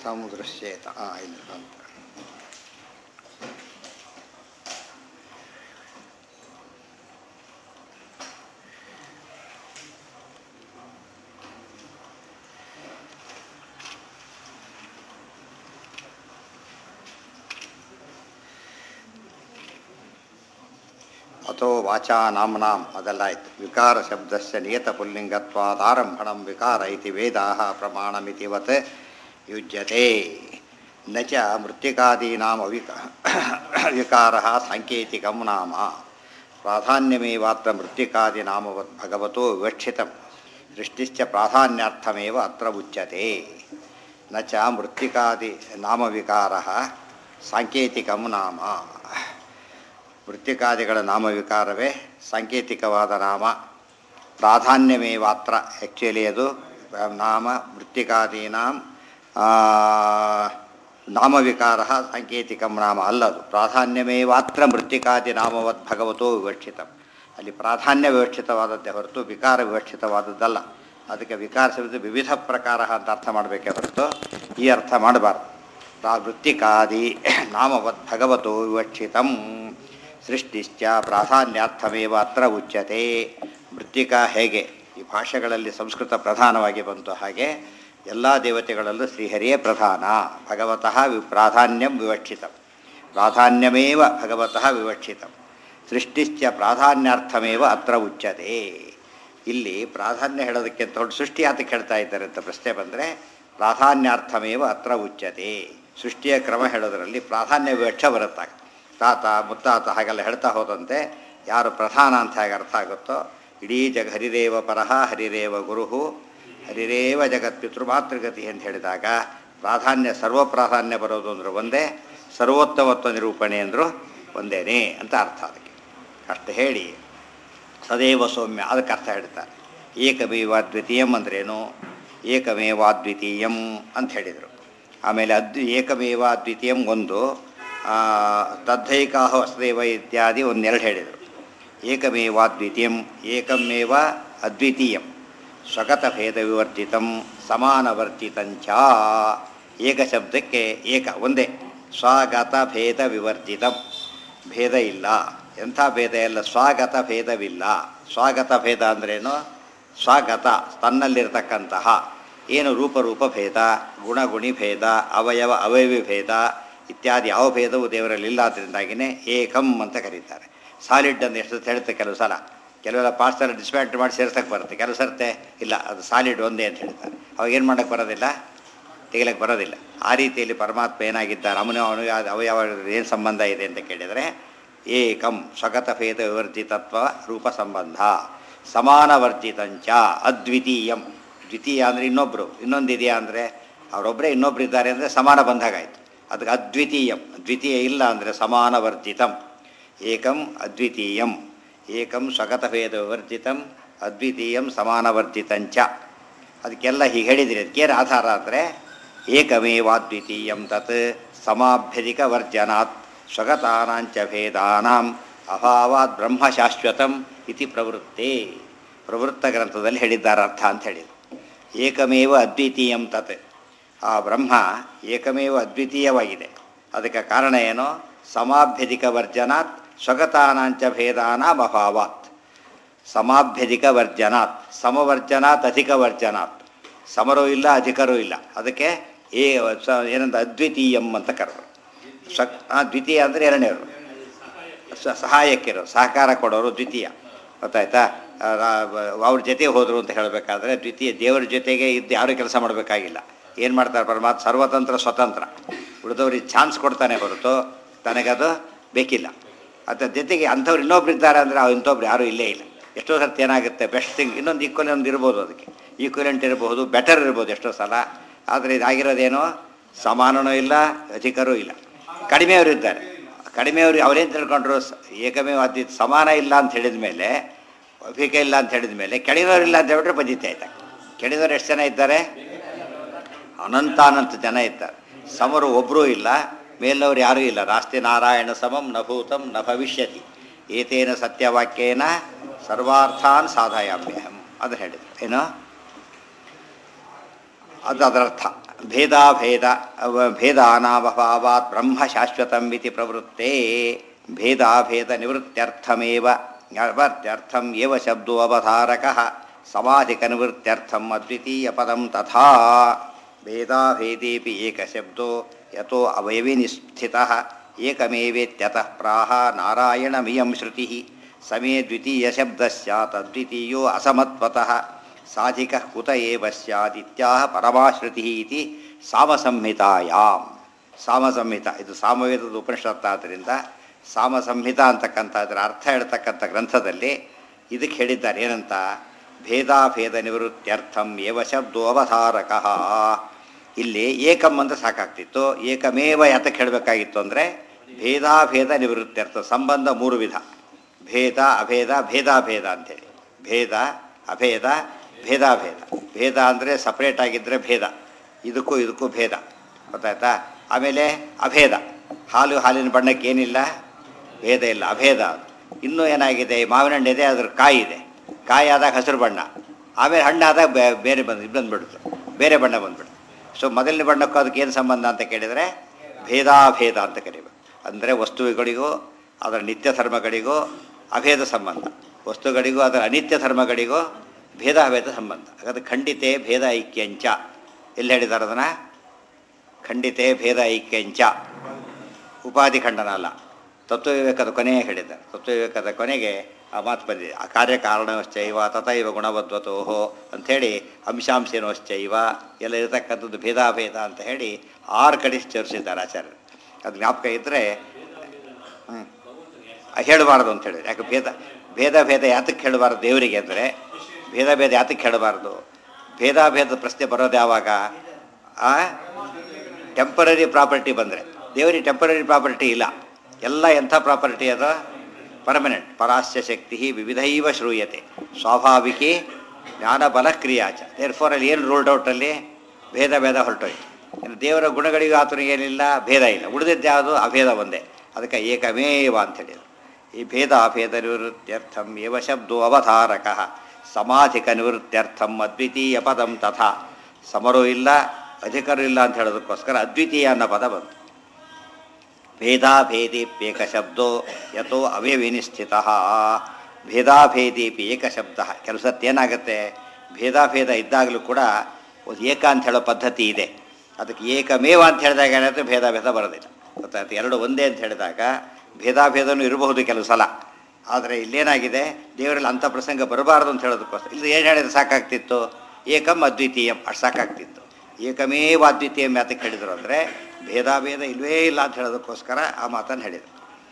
ಕಥಂ ದೃಶ್ಯೇತ ಆ ಇಲ್ಲ ಅಂತ ಅಥೋ ವಾಚಾ ನಾಮ್ನಾಂ ಅದೆಲ್ಲ ಆಯ್ತು ವಿಕಾರ ಶಬ್ದಸ್ಯ ನಿಯತ ಪುಲ್ಲಿಂಗತ್ವಾದಾರಂಭಣಂ ವಿಕಾರ ಇತಿ ವೇದಾಹ ಪ್ರಮಾಣಮಿತಿವತ್ ಯುಜ್ಯತೆ ನ ಚ ಮೃತ್ತಿಕಾದೀನಾಂ ಅವಿಕ ವಿಕಾರः ಸಾಂಕೇತಿಕಂ ನಾಮ ಪ್ರಾಧಾನ್ಯಮೇವಾತ್ರ ಮೃತ್ತಿಕಾದಿನಾಮವತ್ ಭಗವತೋ ವಿವಕ್ಷಿತಂ ದೃಷ್ಟಿಶ್ಚ ಪ್ರಾಧಾನ್ಯಾರ್ಥಮೇವ ಅತ್ರ ಉಚ್ಯತೆ ನ ಚ ಮೃತ್ತಿಕಾದಿ ನಾಮವಿಕಾರः ಸಾಂಕೇತಿಕಂ ನಾಮ ಮೃತ್ತಿಕಾದಿಗಳ ನಾಮವಿಕಾರವೇ ಸಾಂಕೇತಿಕವಾದ ನಾಮ ಪ್ರಾಧಾನ್ಯಮೇವಾತ್ರ ಆ್ಯಕ್ಚುಲಿ ಅದು ನಾಮ ಮೃತ್ತಿಕಾದೀನಾಂ ನಾಮವಿಕಾರ ಸಾಂಕೇತಿಕಂ ನಾಮ ಅಲ್ಲದು ಪ್ರಾಧಾನ್ಯಮೇವಾತ್ರ ಮೃತ್ತಿಕಾದಿ ನಾಮವತ್ ಭಗವತೋ ವಿವಕ್ಷಿತಂ ಅಲ್ಲಿ ಪ್ರಾಧಾನ್ಯ ವಿವಕ್ಷಿತವಾದದ್ದೇ ಹೊರತು ವಿಕಾರ ವಿವಕ್ಷಿತವಾದದ್ದಲ್ಲ ಅದಕ್ಕೆ ವಿಕಾರ ಶಬ್ದ ವಿವಿಧ ಪ್ರಕಾರ ಅಂತ ಅರ್ಥ ಮಾಡಬೇಕೇ ಹೊರತು ಈ ಅರ್ಥ ಮಾಡಬಾರ್ದು ಪ್ರಾ ವೃತ್ತಿಕಾದಿ ನಾಮವತ್ ಭಗವತೋ ವಿವಕ್ಷಿತಂ ಸೃಷ್ಟಿಶ್ಚ ಪ್ರಾಧಾನ್ಯಾರ್ಥಮೇವ ಅತ್ರ ಉಚ್ಯತೆ ಮೃತ್ತಿಕಾ ಹೇಗೆ ಈ ಭಾಷೆಗಳಲ್ಲಿ ಸಂಸ್ಕೃತ ಪ್ರಧಾನವಾಗಿ ಬಂತು ಹಾಗೆ ಎಲ್ಲ ದೇವತೆಗಳಲ್ಲೂ ಶ್ರೀಹರಿಯೇ ಪ್ರಧಾನ ಭಗವತಃ ವಿ ಪ್ರಾಧಾನ್ಯಂ ವಿವಕ್ಷಿತಂ ಪ್ರಾಧಾನ್ಯಮೇವ ಭಗವತಃ ವಿವಕ್ಷಿತಂ ಸೃಷ್ಟಿಶ್ಚ ಪ್ರಾಧಾನ್ಯಾರ್ಥಮೇವ ಅತ್ರ ಉಚ್ಯತೆ ಇಲ್ಲಿ ಪ್ರಾಧಾನ್ಯ ಹೇಳೋದಕ್ಕೆ ಅಂತ ಹೊರಟು ಸೃಷ್ಟಿ ಯಾತಕ್ಕೆ ಹೇಳ್ತಾ ಇದ್ದಾರೆ ಅಂತ ಪ್ರಶ್ನೆ ಬಂದರೆ ಪ್ರಾಧಾನ್ಯಾರ್ಥಮೇವ ಅತ್ರ ಉಚ್ಯತೆ ಸೃಷ್ಟಿಯ ಕ್ರಮ ಹೇಳೋದರಲ್ಲಿ ಪ್ರಾಧಾನ್ಯ ವಿವಕ್ಷ ಬರುತ್ತಾಗ ತಾತ ಮುತ್ತಾತ ಹಾಗೆಲ್ಲ ಹೇಳ್ತಾ ಹೋದಂತೆ ಯಾರು ಪ್ರಧಾನ ಅಂತ ಹೇಗೆ ಅರ್ಥ ಆಗುತ್ತೋ ಇಡೀ ಜಗ ಹರಿರೇವ ಪರಹ ಹರಿರೇವ ಗುರುಹು ಹರಿರೇವ ಜಗತ್ ಪಿತೃಮಾತೃಗತಿ ಅಂತ ಹೇಳಿದಾಗ ಪ್ರಾಧಾನ್ಯ ಸರ್ವ ಪ್ರಾಧಾನ್ಯ ಬರೋದು ಅಂದ್ರೆ ಒಂದೇ ಸರ್ವೋತ್ತಮತ್ವ ನಿರೂಪಣೆ ಅಂದರು ಒಂದೇನೇ ಅಂತ ಅರ್ಥ ಅದಕ್ಕೆ ಅಷ್ಟು ಹೇಳಿ ಸದೈವ ಸೌಮ್ಯ ಅದಕ್ಕೆ ಅರ್ಥ ಹೇಳ್ತಾರೆ ಏಕಮೇವ ದ್ವಿತೀಯಂ ಅಂದ್ರೇನು ಏಕಮೇವ ದ್ವಿತೀಯಂ ಅಂತ ಹೇಳಿದರು ಆಮೇಲೆ ಅದ್ವಿ ಏಕಮೇವ ದ್ವಿತೀಯಂ ಒಂದು ತದ್ಧೈಕಾಹ ವಸುದೇವ ಇತ್ಯಾದಿ ಒಂದೆರಡು ಹೇಳಿದರು ಏಕಮೇವ ದ್ವಿತೀಯಂ ಏಕಮೇವ ಅದ್ವಿತೀಯಂ ಸ್ವಗತ ಭೇದ ವಿವರ್ಜಿತಂ ಸಮಾನವರ್ಜಿತಂಚ ಏಕ ಶಬ್ದಕ್ಕೆ ಏಕ ಒಂದೇ ಸ್ವಗತ ಭೇದ ವಿವರ್ಜಿತಂ ಭೇದ ಇಲ್ಲ ಎಂಥ ಭೇದ ಇಲ್ಲ ಸ್ವಾಗತ ಭೇದವಿಲ್ಲ ಸ್ವಾಗತ ಭೇದ ಅಂದ್ರೇನು ಸ್ವಾಗತ ತನ್ನಲ್ಲಿರ್ತಕ್ಕಂತಹ ಏನು ರೂಪರೂಪ ಭೇದ ಗುಣಗುಣಿ ಭೇದ ಅವಯವ ಅವಯವಿ ಭೇದ ಇತ್ಯಾದಿ ಯಾವ ಭೇದವು ದೇವರಲ್ಲಿ ಇಲ್ಲ ಅದರಿಂದಾಗಿಯೇ ಏಕಂ ಅಂತ ಕರೀತಾರೆ ಸಾಲಿಡ್ ಅಂತ ಎಷ್ಟು ಹೇಳುತ್ತೆ ಕೆಲವು ಸಲ ಕೆಲವೆಲ್ಲ ಪಾರ್ಟ್ಸೆಲ್ಲ ಡಿಸ್ಮ್ಯಾಂಟ್ ಮಾಡಿ ಸೇರ್ಸಕ್ಕೆ ಬರುತ್ತೆ ಕೆಲವು ಸರ್ತೆ ಇಲ್ಲ ಅದು ಸಾಲಿಡ್ ಒಂದೇ ಅಂತ ಹೇಳ್ತಾರೆ ಅವಾಗ ಏನು ಮಾಡೋಕ್ಕೆ ಬರೋದಿಲ್ಲ ತೆಗಿಲಕ್ಕೆ ಬರೋದಿಲ್ಲ ಆ ರೀತಿಯಲ್ಲಿ ಪರಮಾತ್ಮ ಏನಾಗಿದ್ದಾರೆ ಅವನು ಅವನು ಅವಯವ ಏನು ಸಂಬಂಧ ಇದೆ ಅಂತ ಕೇಳಿದರೆ ಏಕಂ ಸ್ವಗತ ಭೇದ ವಿವರ್ಜಿತತ್ವ ರೂಪ ಸಂಬಂಧ ಸಮಾನವರ್ಜಿತಂಚ ಅದ್ವಿತೀಯಂ ದ್ವಿತೀಯ ಅಂದರೆ ಇನ್ನೊಬ್ಬರು ಇನ್ನೊಂದು ಇದೆಯಾ ಅಂದರೆ ಅವರೊಬ್ಬರೇ ಇನ್ನೊಬ್ರು ಇದ್ದಾರೆ ಅಂದರೆ ಸಮಾನ ಬಂದಾಗಾಯಿತು ಅದಕ್ಕೆ ಅದ್ವಿತೀಯಂ ದ್ವಿತೀಯ ಇಲ್ಲ ಅಂದರೆ ಸಮಾನವರ್ಜಿತಂ ಏಕಂ ಅದ್ವಿತೀಯಂ ಏಕಂ ಸ್ವಗತ ಭೇದ ವಿವರ್ಜಿತಂ ಅದ್ವಿತೀಯಂ ಸಮಾನವರ್ಜಿತಂಚ ಅದಕ್ಕೆಲ್ಲ ಹೀಗೆ ಹೇಳಿದಿರಿ ಅದಕ್ಕೇನು ಆಧಾರ ಅಂದರೆ ಏಕಮೇವಾದ್ವಿತೀಯಂ ತತ್ ಸಮಾಭ್ಯಧಿಕ ವರ್ಜನಾತ್ ಸ್ವಗತಾನಾಂಚ ಭೇದಾನಾಂ ಅಭಾವಾತ್ ಬ್ರಹ್ಮ ಶಾಶ್ವತಂ ಇತಿ ಪ್ರವೃತ್ತಿ ಪ್ರವೃತ್ತ ಗ್ರಂಥದಲ್ಲಿ ಹೇಳಿದ್ದಾರೆ ಅರ್ಥ ಅಂತ ಹೇಳಿದರು ಏಕಮೇವ ಅದ್ವಿತೀಯಂ ತತ್ ಆ ಬ್ರಹ್ಮ ಏಕಮೇವ ಅದ್ವಿತೀಯವಾಗಿದೆ ಅದಕ್ಕೆ ಕಾರಣ ಏನು ಸಮಾಭ್ಯಧಿಕ ವರ್ಜನಾತ್ ಸ್ವಗತಾನಾಂಚ ಭೇದಾನಾಂ ಅಭಾವಾತ್ ಸಮಾಭ್ಯಧಿಕ ವರ್ಜನಾತ್ ಸಮವರ್ಜನಾತ್ ಅಧಿಕ ವರ್ಜನಾತ್ ಸಮರೂ ಇಲ್ಲ ಅಧಿಕರೂ ಇಲ್ಲ ಅದಕ್ಕೆ ಏ ಏನಂತ ಅದ್ವಿತೀಯಂ ಅಂತ ಕರೆದರು ಸ ದ್ವಿತೀಯ ಅಂದರೆ ಎರಡನೇವರು ಸಹಾಯಕ್ಕಿರೋ ಸಹಕಾರ ಕೊಡೋರು ದ್ವಿತೀಯ ಗೊತ್ತಾಯ್ತಾ ಅವ್ರ ಜೊತೆ ಹೋದರು ಅಂತ ಹೇಳಬೇಕಾದ್ರೆ ದ್ವಿತೀಯ ದೇವರ ಜೊತೆಗೆ ಇದ್ದು ಯಾರೂ ಕೆಲಸ ಮಾಡಬೇಕಾಗಿಲ್ಲ ಏನು ಮಾಡ್ತಾರೆ ಪರಮಾತ್ಮ ಸರ್ವತಂತ್ರ ಸ್ವತಂತ್ರ ಉಳಿದವ್ರಿಗೆ ಚಾನ್ಸ್ ಕೊಡ್ತಾನೆ ಹೊರತು ತನಗದು ಬೇಕಿಲ್ಲ ಅದ್ರ ಜೊತೆಗೆ ಅಂಥವ್ರು ಇನ್ನೊಬ್ರು ಇದ್ದಾರೆ ಅಂದರೆ ಅವ್ರು ಇಂಥೊಬ್ರು ಯಾರೂ ಇಲ್ಲೇ ಇಲ್ಲ ಎಷ್ಟೋ ಸರ್ತಿ ಏನಾಗುತ್ತೆ ಬೆಸ್ಟ್ ಥಿಂಗ್ ಇನ್ನೊಂದು ಈಕ್ವಲ್ ಒಂದು ಇರ್ಬೋದು ಅದಕ್ಕೆ ಈಕ್ವಲೆಂಟ್ ಇರ್ಬೋದು ಬೆಟರ್ ಇರ್ಬೋದು ಎಷ್ಟೋ ಸಲ ಆದರೆ ಇದಾಗಿರೋದೇನೋ ಸಮಾನನೂ ಇಲ್ಲ ಅಧಿಕರೂ ಇಲ್ಲ ಕಡಿಮೆಯವರು ಇದ್ದಾರೆ ಕಡಿಮೆಯವರು ಅವರೇನು ತಿಳ್ಕೊಂಡ್ರು ಏಕಮೇವ ಅದ್ವಿ ಸಮಾನ ಇಲ್ಲ ಅಂತ ಹೇಳಿದ ಮೇಲೆ ಅಭಿಕ ಇಲ್ಲ ಅಂತ ಹೇಳಿದ ಮೇಲೆ ಕೆಳಗಿನವ್ರು ಇಲ್ಲ ಅಂತ ಹೇಳಿದ್ರೆ ಬಜಿತೆ ಆಯ್ತಾ ಕೆಳಗಿನವ್ರು ಎಷ್ಟು ಜನ ಇದ್ದಾರೆ ಅನಂತ ಅನಂತ ಜನ ಇದ್ದಾರೆ ಸಮರು ಒಬ್ಬರೂ ಇಲ್ಲ ಮೇಲವ್ರು ಯಾರೂ ಇಲ್ಲ ರಾಸ್ತಿ ನಾರಾಯಣ ಸಮಂ ನ ಭೂತಂ ನ ಭವಿಷ್ಯತಿ ಏತೇನ ಸತ್ಯವಾಕ್ಯೇನ ಸರ್ವಾರ್ಥಾನ್ ಸಾಧಯಾಮ್ಯಹಂ ಅದು ಹೇಳಿದ್ರು ಏನು ಅದು ಅದರರ್ಥ ಭೇದಾಭೇದ ಅವ- ಭೇದಾನಾಭಾವಾತ್ ಬ್ರಹ್ಮ ಶಾಶ್ವತಂ ಇತಿ ಪ್ರವೃತ್ತೇ ಭೇದಾಭೇದ ನಿವೃತ್ತ್ಯರ್ಥಮೇವ ನಿವೃತ್ತ್ಯರ್ಥಂ ಏವ ಶಬ್ದೋ ಅವಧಾರಕಃ ಸಮಾಧಿಕ ನಿವೃತ್ತ್ಯರ್ಥಂ ಅದ್ವಿತೀಯ ಪದಂ ತಥಾ ಭೇದಾಭೇದೇಪಿ ಏಕಶಬ್ದೋ ಯತೋ ಅವಯವಿನಿಸ್ಥಿತಃ ಏಕಮೇವೇತ್ಯತಃ ಪ್ರಾಹ ನಾರಾಯಣಮಿಯಂ ಶ್ರುತಿಃ ಸಮೇ ದ್ವಿತೀಯ ಶಬ್ದ ಸ್ಯಾತ್ ಅದ್ವಿತೀಯೋ ಅಸಮತ್ವತಃ ಸಾಧಿಕ ಕುತ ಏವ ಸ್ಯಾದಿತ್ಯಾಹ ಪರಮಾಶ್ರುತಿ ಇತಿ ಸಾಮಸಂಹಿತಾಯಾಂ ಸಾಮಸಂಹಿತ ಇದು ಸಾಮವೇದದ ಉಪನಿಷತ್ ಆದ್ದರಿಂದ ಸಾಮಸಂಹಿತ ಅಂತಕ್ಕಂಥ ಅದರ ಅರ್ಥ ಹೇಳ್ತಕ್ಕಂಥ ಗ್ರಂಥದಲ್ಲಿ ಇದಕ್ಕೆ ಹೇಳಿದ್ದಾರೆ ಏನಂತ ಭೇದಾಭೇದ ನಿವೃತ್ತ್ಯರ್ಥಂ ಏವ ಶಬ್ದೋ ಅವಧಾರಕಃ ಇಲ್ಲಿ ಏಕಂ ಅಂತ ಸಾಕಾಗ್ತಿತ್ತು ಏಕಮೇವ ಯಾತಕ್ಕೆ ಹೇಳಬೇಕಾಗಿತ್ತು ಅಂದರೆ ಭೇದಾಭೇದ ನಿವೃತ್ತ್ಯರ್ಥ ಸಂಬಂಧ ಮೂರು ವಿಧ ಭೇದ ಅಭೇದ ಭೇದಾಭೇದ ಅಂಥೇಳಿ ಭೇದ ಅಭೇದ ಭೇದಾಭೇದ ಭೇದ ಅಂದರೆ ಸಪ್ರೇಟ್ ಆಗಿದ್ದರೆ ಭೇದ ಇದಕ್ಕೂ ಇದಕ್ಕೂ ಭೇದ ಗೊತ್ತಾಯ್ತಾ ಆಮೇಲೆ ಅಭೇದ ಹಾಲು ಹಾಲಿನ ಬಣ್ಣಕ್ಕೆ ಏನಿಲ್ಲ ಭೇದ ಇಲ್ಲ ಅಭೇದ ಅದು ಇನ್ನೂ ಏನಾಗಿದೆ ಈ ಮಾವಿನ ಹಣ್ಣು ಇದೆ ಅದ್ರ ಕಾಯಿ ಇದೆ ಕಾಯಿ ಆದಾಗ ಹಸಿರು ಬಣ್ಣ ಆಮೇಲೆ ಹಣ್ಣಾದಾಗ ಬೇ- ಬೇರೆ ಬಂದು ಇದು ಬಂದ್ಬಿಡ್ತು ಬೇರೆ ಬಣ್ಣ ಬಂದ್ಬಿಡ್ತು ಸೊ ಮೊದಲನೇ ಬಣ್ಣಕ್ಕೂ ಅದಕ್ಕೆ ಏನು ಸಂಬಂಧ ಅಂತ ಕೇಳಿದರೆ ಭೇದಾಭೇದ ಅಂತ ಕರಿಬೇಕು ಅಂದರೆ ವಸ್ತುಗಳಿಗೂ ಅದರ ನಿತ್ಯ ಧರ್ಮಗಳಿಗೂ ಅಭೇದ ಸಂಬಂಧ ವಸ್ತುಗಳಿಗೂ ಅದರ ಅನಿತ್ಯ ಧರ್ಮಗಳಿಗೂ ಭೇದಾಭೇದ ಸಂಬಂಧ ಹಾಗಾದ್ರೆ ಖಂಡಿತೆ ಭೇದ ಐಕ್ಯಂಚ ಎಲ್ಲಿ ಹೇಳಿದ್ದಾರೆ ಅದನ್ನು ಖಂಡಿತೆ ಭೇದ ಐಕ್ಯಂಚ ಉಪಾಧಿ ಖಂಡನ ಅಲ್ಲ ತತ್ವವಿವೇಕದ ಕೊನೆಯೇ ಹೇಳಿದ್ದಾರೆ ತತ್ವವಿವೇಕದ ಕೊನೆಗೆ ಆ ಮಾತು ಬಂದಿದೆ ಆ ಕಾರ್ಯಕಾರಣವಶ್ಚೈವ ತಥೈವ ಗುಣವದ್ವತೋಹೋ ಅಂಥೇಳಿ ಅಂಶಾಂಶನೋಶ್ಚೈವ ಎಲ್ಲ ಇರತಕ್ಕಂಥದ್ದು ಭೇದಾಭೇದ ಅಂತ ಹೇಳಿ ಆರು ಕಡೆ ಚರ್ಚಿಸಿದ್ದಾರೆ ಆಚಾರ್ಯರು ಅದು ಜ್ಞಾಪಕ ಇದ್ದರೆ ಹ್ಞೂ ಹೇಳಬಾರ್ದು ಅಂತ ಹೇಳಿದ್ರು ಯಾಕೆ ಭೇದ ಭೇದ ಭೇದ ಯಾತಕ್ಕೆ ಹೇಳಬಾರ್ದು ದೇವರಿಗೆ ಅಂದರೆ ಭೇದ ಭೇದ ಯಾತಕ್ಕೆ ಹೇಳಬಾರ್ದು ಭೇದಾಭೇದ ಪ್ರಶ್ನೆ ಬರೋದು ಯಾವಾಗ ಆ ಟೆಂಪರರಿ ಪ್ರಾಪರ್ಟಿ ಬಂದರೆ ದೇವರಿಗೆ ಟೆಂಪರರಿ ಪ್ರಾಪರ್ಟಿ ಇಲ್ಲ ಎಲ್ಲ ಎಂಥ ಪ್ರಾಪರ್ಟಿ ಅದು ಪರ್ಮನೆಂಟ್ ಪರಾಸ್ಯ ಶಕ್ತಿ ವಿವಿಧೈವ ಶ್ರೂಯತೆ ಸ್ವಾಭಾವಿಕಿ ಜ್ಞಾನಬಲ ಕ್ರಿಯಾಚ ದೇರ್ ಫೋರ್ ಅಲ್ಲಿ ಏನು ರೂಲ್ಡ್ ಔಟಲ್ಲಿ ಭೇದ ಭೇದ ಹೊರಟೋಯ್ತು ಇನ್ನು ದೇವರ ಗುಣಗಳಿಗೂ ಆತನಿಗೆ ಏನಿಲ್ಲ ಭೇದ ಇಲ್ಲ ಉಳಿದಿದ್ದು ಯಾವುದು ಅಭೇದ ಒಂದೇ ಅದಕ್ಕೆ ಏಕಮೇವ ಅಂತ ಹೇಳಿದ್ರು ಈ ಭೇದ ಅಭೇದ ನಿವೃತ್ತ್ಯರ್ಥಂ ಏವ ಶಬ್ದೋ ಅವಧಾರಕ ಸಮಾಧಿಕ ನಿವೃತ್ತ್ಯರ್ಥಂ ಅದ್ವಿತೀಯ ಪದಂ ತಥಾ ಸಮರೂ ಇಲ್ಲ ಅಧಿಕರು ಇಲ್ಲ ಅಂತ ಹೇಳೋದಕ್ಕೋಸ್ಕರ ಅದ್ವಿತೀಯ ಅನ್ನೋ ಪದ ಬಂತು ಭೇದಾಭೇದೇಪ್ಯೇಕ ಶಬ್ದೋ ಯಥೋ ಅವ್ಯವಿನಿಸ್ಥಿತ ಭೇದಾಭೇದೇಪಿ ಏಕ ಶಬ್ದ ಕೆಲವು ಸತಿ ಏನಾಗುತ್ತೆ ಭೇದಾಭೇದ ಇದ್ದಾಗಲೂ ಕೂಡ ಒಂದು ಏಕ ಅಂತ ಹೇಳೋ ಪದ್ಧತಿ ಇದೆ ಅದಕ್ಕೆ ಏಕಮೇವ ಅಂತ ಹೇಳಿದಾಗ ಏನಾಗುತ್ತೆ ಭೇದಾಭೇದ ಬರೋದಿಲ್ಲ ಗೊತ್ತಾಯ್ತು ಎರಡು ಒಂದೇ ಅಂತ ಹೇಳಿದಾಗ ಭೇದಾಭೇದನೂ ಇರಬಹುದು ಕೆಲವು ಸಲ ಆದರೆ ಇಲ್ಲೇನಾಗಿದೆ ದೇವರಲ್ಲಿ ಅಂಥ ಪ್ರಸಂಗ ಬರಬಾರ್ದು ಅಂತ ಹೇಳೋದಕ್ಕೋಸ್ಕರ ಇಲ್ಲಿ ಏನು ಹೇಳಿದ್ರೆ ಸಾಕಾಗ್ತಿತ್ತು ಏಕಂ ಅದ್ವಿತೀಯಂ ಅಷ್ಟು ಸಾಕಾಗ್ತಿತ್ತು ಏಕಮೇವ ಅದ್ವಿತೀಯಂ ಯಾತಕ್ಕೆ ಹೇಳಿದರು ಅಂದರೆ ಭೇದಾಭೇದ ಇಲ್ವೇ ಇಲ್ಲ ಅಂತ ಹೇಳೋದಕ್ಕೋಸ್ಕರ ಆ ಮಾತನ್ನು ಹೇಳಿದರು